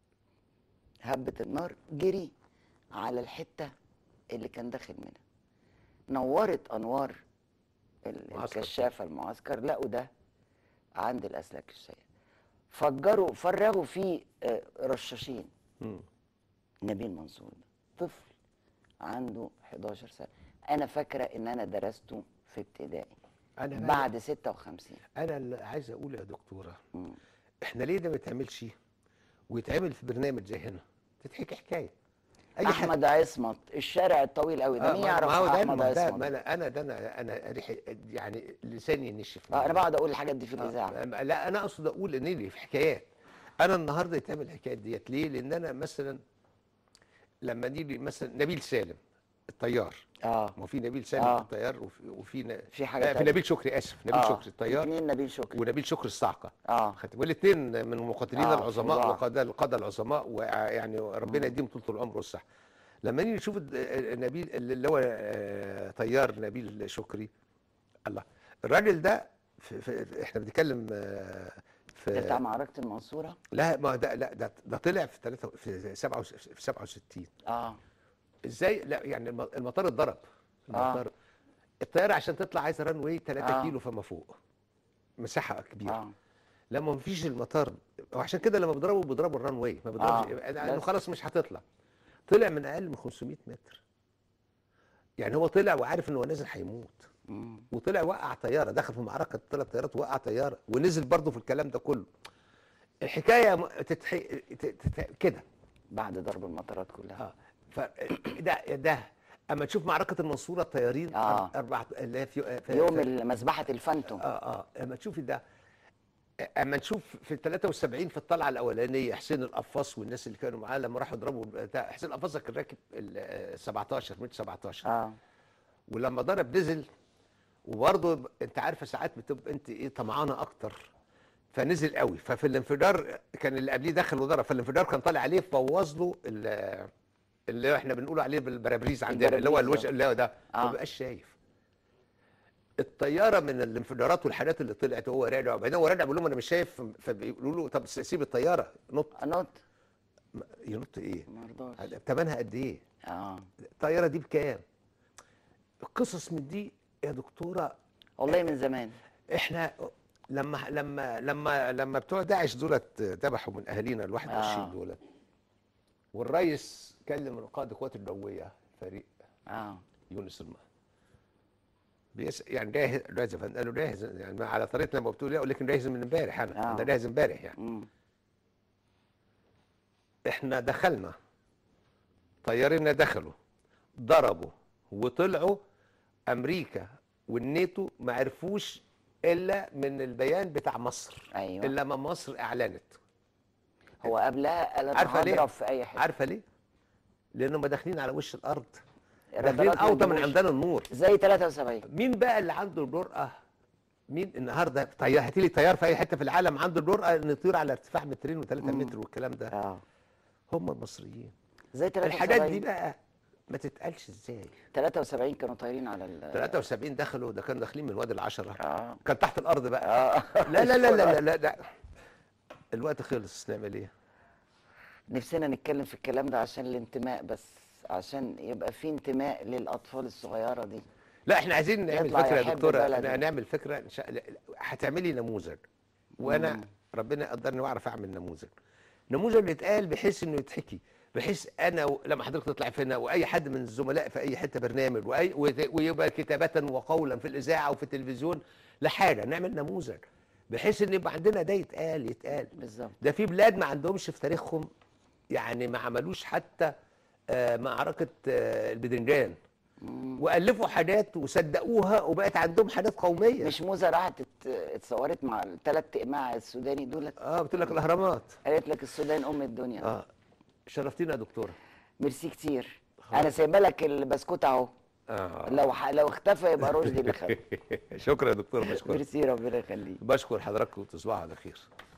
هبت النار جري على الحتة اللي كان داخل منها نورت أنوار ال- معسكر. الكشافة المعسكر لقوا ده عند الأسلاك الشيكة فجروا فرغوا فيه آه، رشاشين مم. نبيل منصور ده طفل عنده 11 سنة أنا فاكرة إن أنا درسته في ابتدائي انا بقى- بعد 56 انا اللي عايز اقول يا دكتوره مم. احنا ليه ده ما يتعملش ويتعمل في برنامج زي هنا تتحكي حكايه اي حاجه أحمد عصمت الشارع الطويل قوي ده آه، مين ما- يعرف ما هو ده أحمد ما ده عصمت ما انا انا ده انا انا ريحي يعني لساني نشف آه، أنا بقعد أقول الحاجات دي في آه، الإذاعة لا انا اقصد اقول ان لي في حكايات انا النهارده يتعمل الحكايات ديت ليه؟ لان انا مثلا لما نيجي مثلا نبيل سالم الطيار اه ما هو في نبيل سالم آه. الطيار وفي وفي ن- في حاجة آه، في تانية. نبيل شكري اسف نبيل آه. شكري الطيار اتنين نبيل شكري ونبيل شكري الصعقه اه خدت والاثنين من المقاتلين آه، العظماء فظاع. وقادة القادة العظماء ويعني ربنا يديهم طول العمر والصحة لما نيجي نشوف الد- نبيل اللي هو آه، طيار نبيل شكري الله الراجل ده في في احنا بنتكلم آه، ده بتاع في معركة المنصورة لا ما ده لا ده, ده طلع في 3 في 7 في 67 اه ازاي لا يعني الم- المطار اتضرب آه. المطار الطياره عشان تطلع عايزه ران واي 3 آه. كيلو فما فوق مساحه كبيره اه لما مفيش المطار وعشان كده لما بيضربوا بيضربوا الران واي ما بيضربش آه، لانه بس. خلاص مش هتطلع طلع من اقل من 500 متر يعني هو طلع وعارف ان هو نازل هيموت مم. وطلع وقع طياره دخل في معركه ثلاث طيارات وقع طياره ونزل برضه في الكلام ده كله الحكايه م- تتح... ت- تت... كده بعد ضرب المطارات كلها اه فده ده اما تشوف معركه المنصوره الطيارين آه. اربع اللي هي في في- يوم في- مذبحه الفانتوم اه اه اما تشوفي ده اما نشوف في ال 73 في الطلعه الاولانيه حسين القفاص والناس اللي كانوا معاه لما راحوا يضربوا بتاع حسين القفاص كان راكب ال 17 مش 17 اه ولما ضرب نزل وبرضه انت عارفه ساعات بتبقى انت ايه طمعانه اكتر فنزل قوي ففي الانفجار كان اللي قبليه دخل وضرب فالانفجار كان طالع عليه بوظ له ال- اللي احنا بنقول عليه بالبرابريز عندنا اللي هو البرابريز، الوش اللي هو ده آه. ما بقاش شايف الطياره من الانفجارات والحاجات اللي طلعت وهو راجع وبعدين هو راجع بيقول لهم انا مش شايف فبيقولوا له طب سيب الطياره نط انط ينط ايه؟ ما رضاش ثمنها قد ايه؟ اه الطياره دي بكام؟ القصص من دي يا دكتوره والله من زمان احنا لما لما لما لما بتوع داعش دولت ذبحوا من اهالينا ال 21 آه. دولت والرئيس كلم قائد القوات الجويه فريق اه يونس المه بيس يعني جاهز جاهز يا فندم قالوا جاهز يعني ما على طريقه لما بتقول اقول لك جاهز من امبارح انا آه. انا جاهز امبارح يعني مم. احنا دخلنا طيارنا دخلوا ضربوا وطلعوا امريكا والناتو ما عرفوش الا من البيان بتاع مصر ايوه الا ما مصر اعلنت هو قبلها قال انا عارفة ليه؟ هضرب في اي حته عارفه ليه لانهم داخلين على وش الارض الرادارات داخلين ما اوطى من تجيبوش. عمدان النور زي 73 مين بقى اللي عنده الجرأة مين النهارده طيار هاتي لي طيار في اي حته في العالم عنده الجرأة انه يطير على ارتفاع مترين و3 مم. متر والكلام ده اه هم المصريين زي 73 الحاجات دي بقى ما تتقالش ازاي 73 كانوا طايرين على ال 73 دخلوا ده كانوا داخلين من وادي العشرة اه كان تحت الارض بقى اه لا لا لا لا لا, لا, لا. الوقت خلص نعمل ايه نفسنا نتكلم في الكلام ده عشان الانتماء بس عشان يبقى في انتماء للاطفال الصغيره دي لا احنا عايزين نعمل يطلع فكره يا يحب دكتوره بلده. نعمل فكره إن شاء... هتعملي نموذج وانا مم. ربنا قدرني واعرف اعمل نموذج نموذج يتقال بحيث انه يتحكي بحيث انا و... لما حضرتك تطلع فينا واي حد من الزملاء في اي حته برنامج واي وت- ويبقى كتابه وقولا في الاذاعه وفي التلفزيون لحاجه نعمل نموذج بحيث ان يبقى عندنا ده يتقال يتقال بالظبط ده في بلاد ما عندهمش في تاريخهم يعني ما عملوش حتى آه، معركه آه، البدنجان مم. والفوا حاجات وصدقوها وبقت عندهم حاجات قوميه مش موزه راحت ات- اتصورت مع الثلاث اقماع السوداني دولت اه قلت لك الاهرامات قالت لك السودان ام الدنيا اه شرفتينا يا دكتوره ميرسي كتير خلاص. انا سايبه لك البسكوت اهو اه لو ح... لو اختفى يبقى رشدي اللي خده شكرا يا دكتور بشكر ميرسي ربنا يخليك بشكر حضراتكم وتصبحوا على خير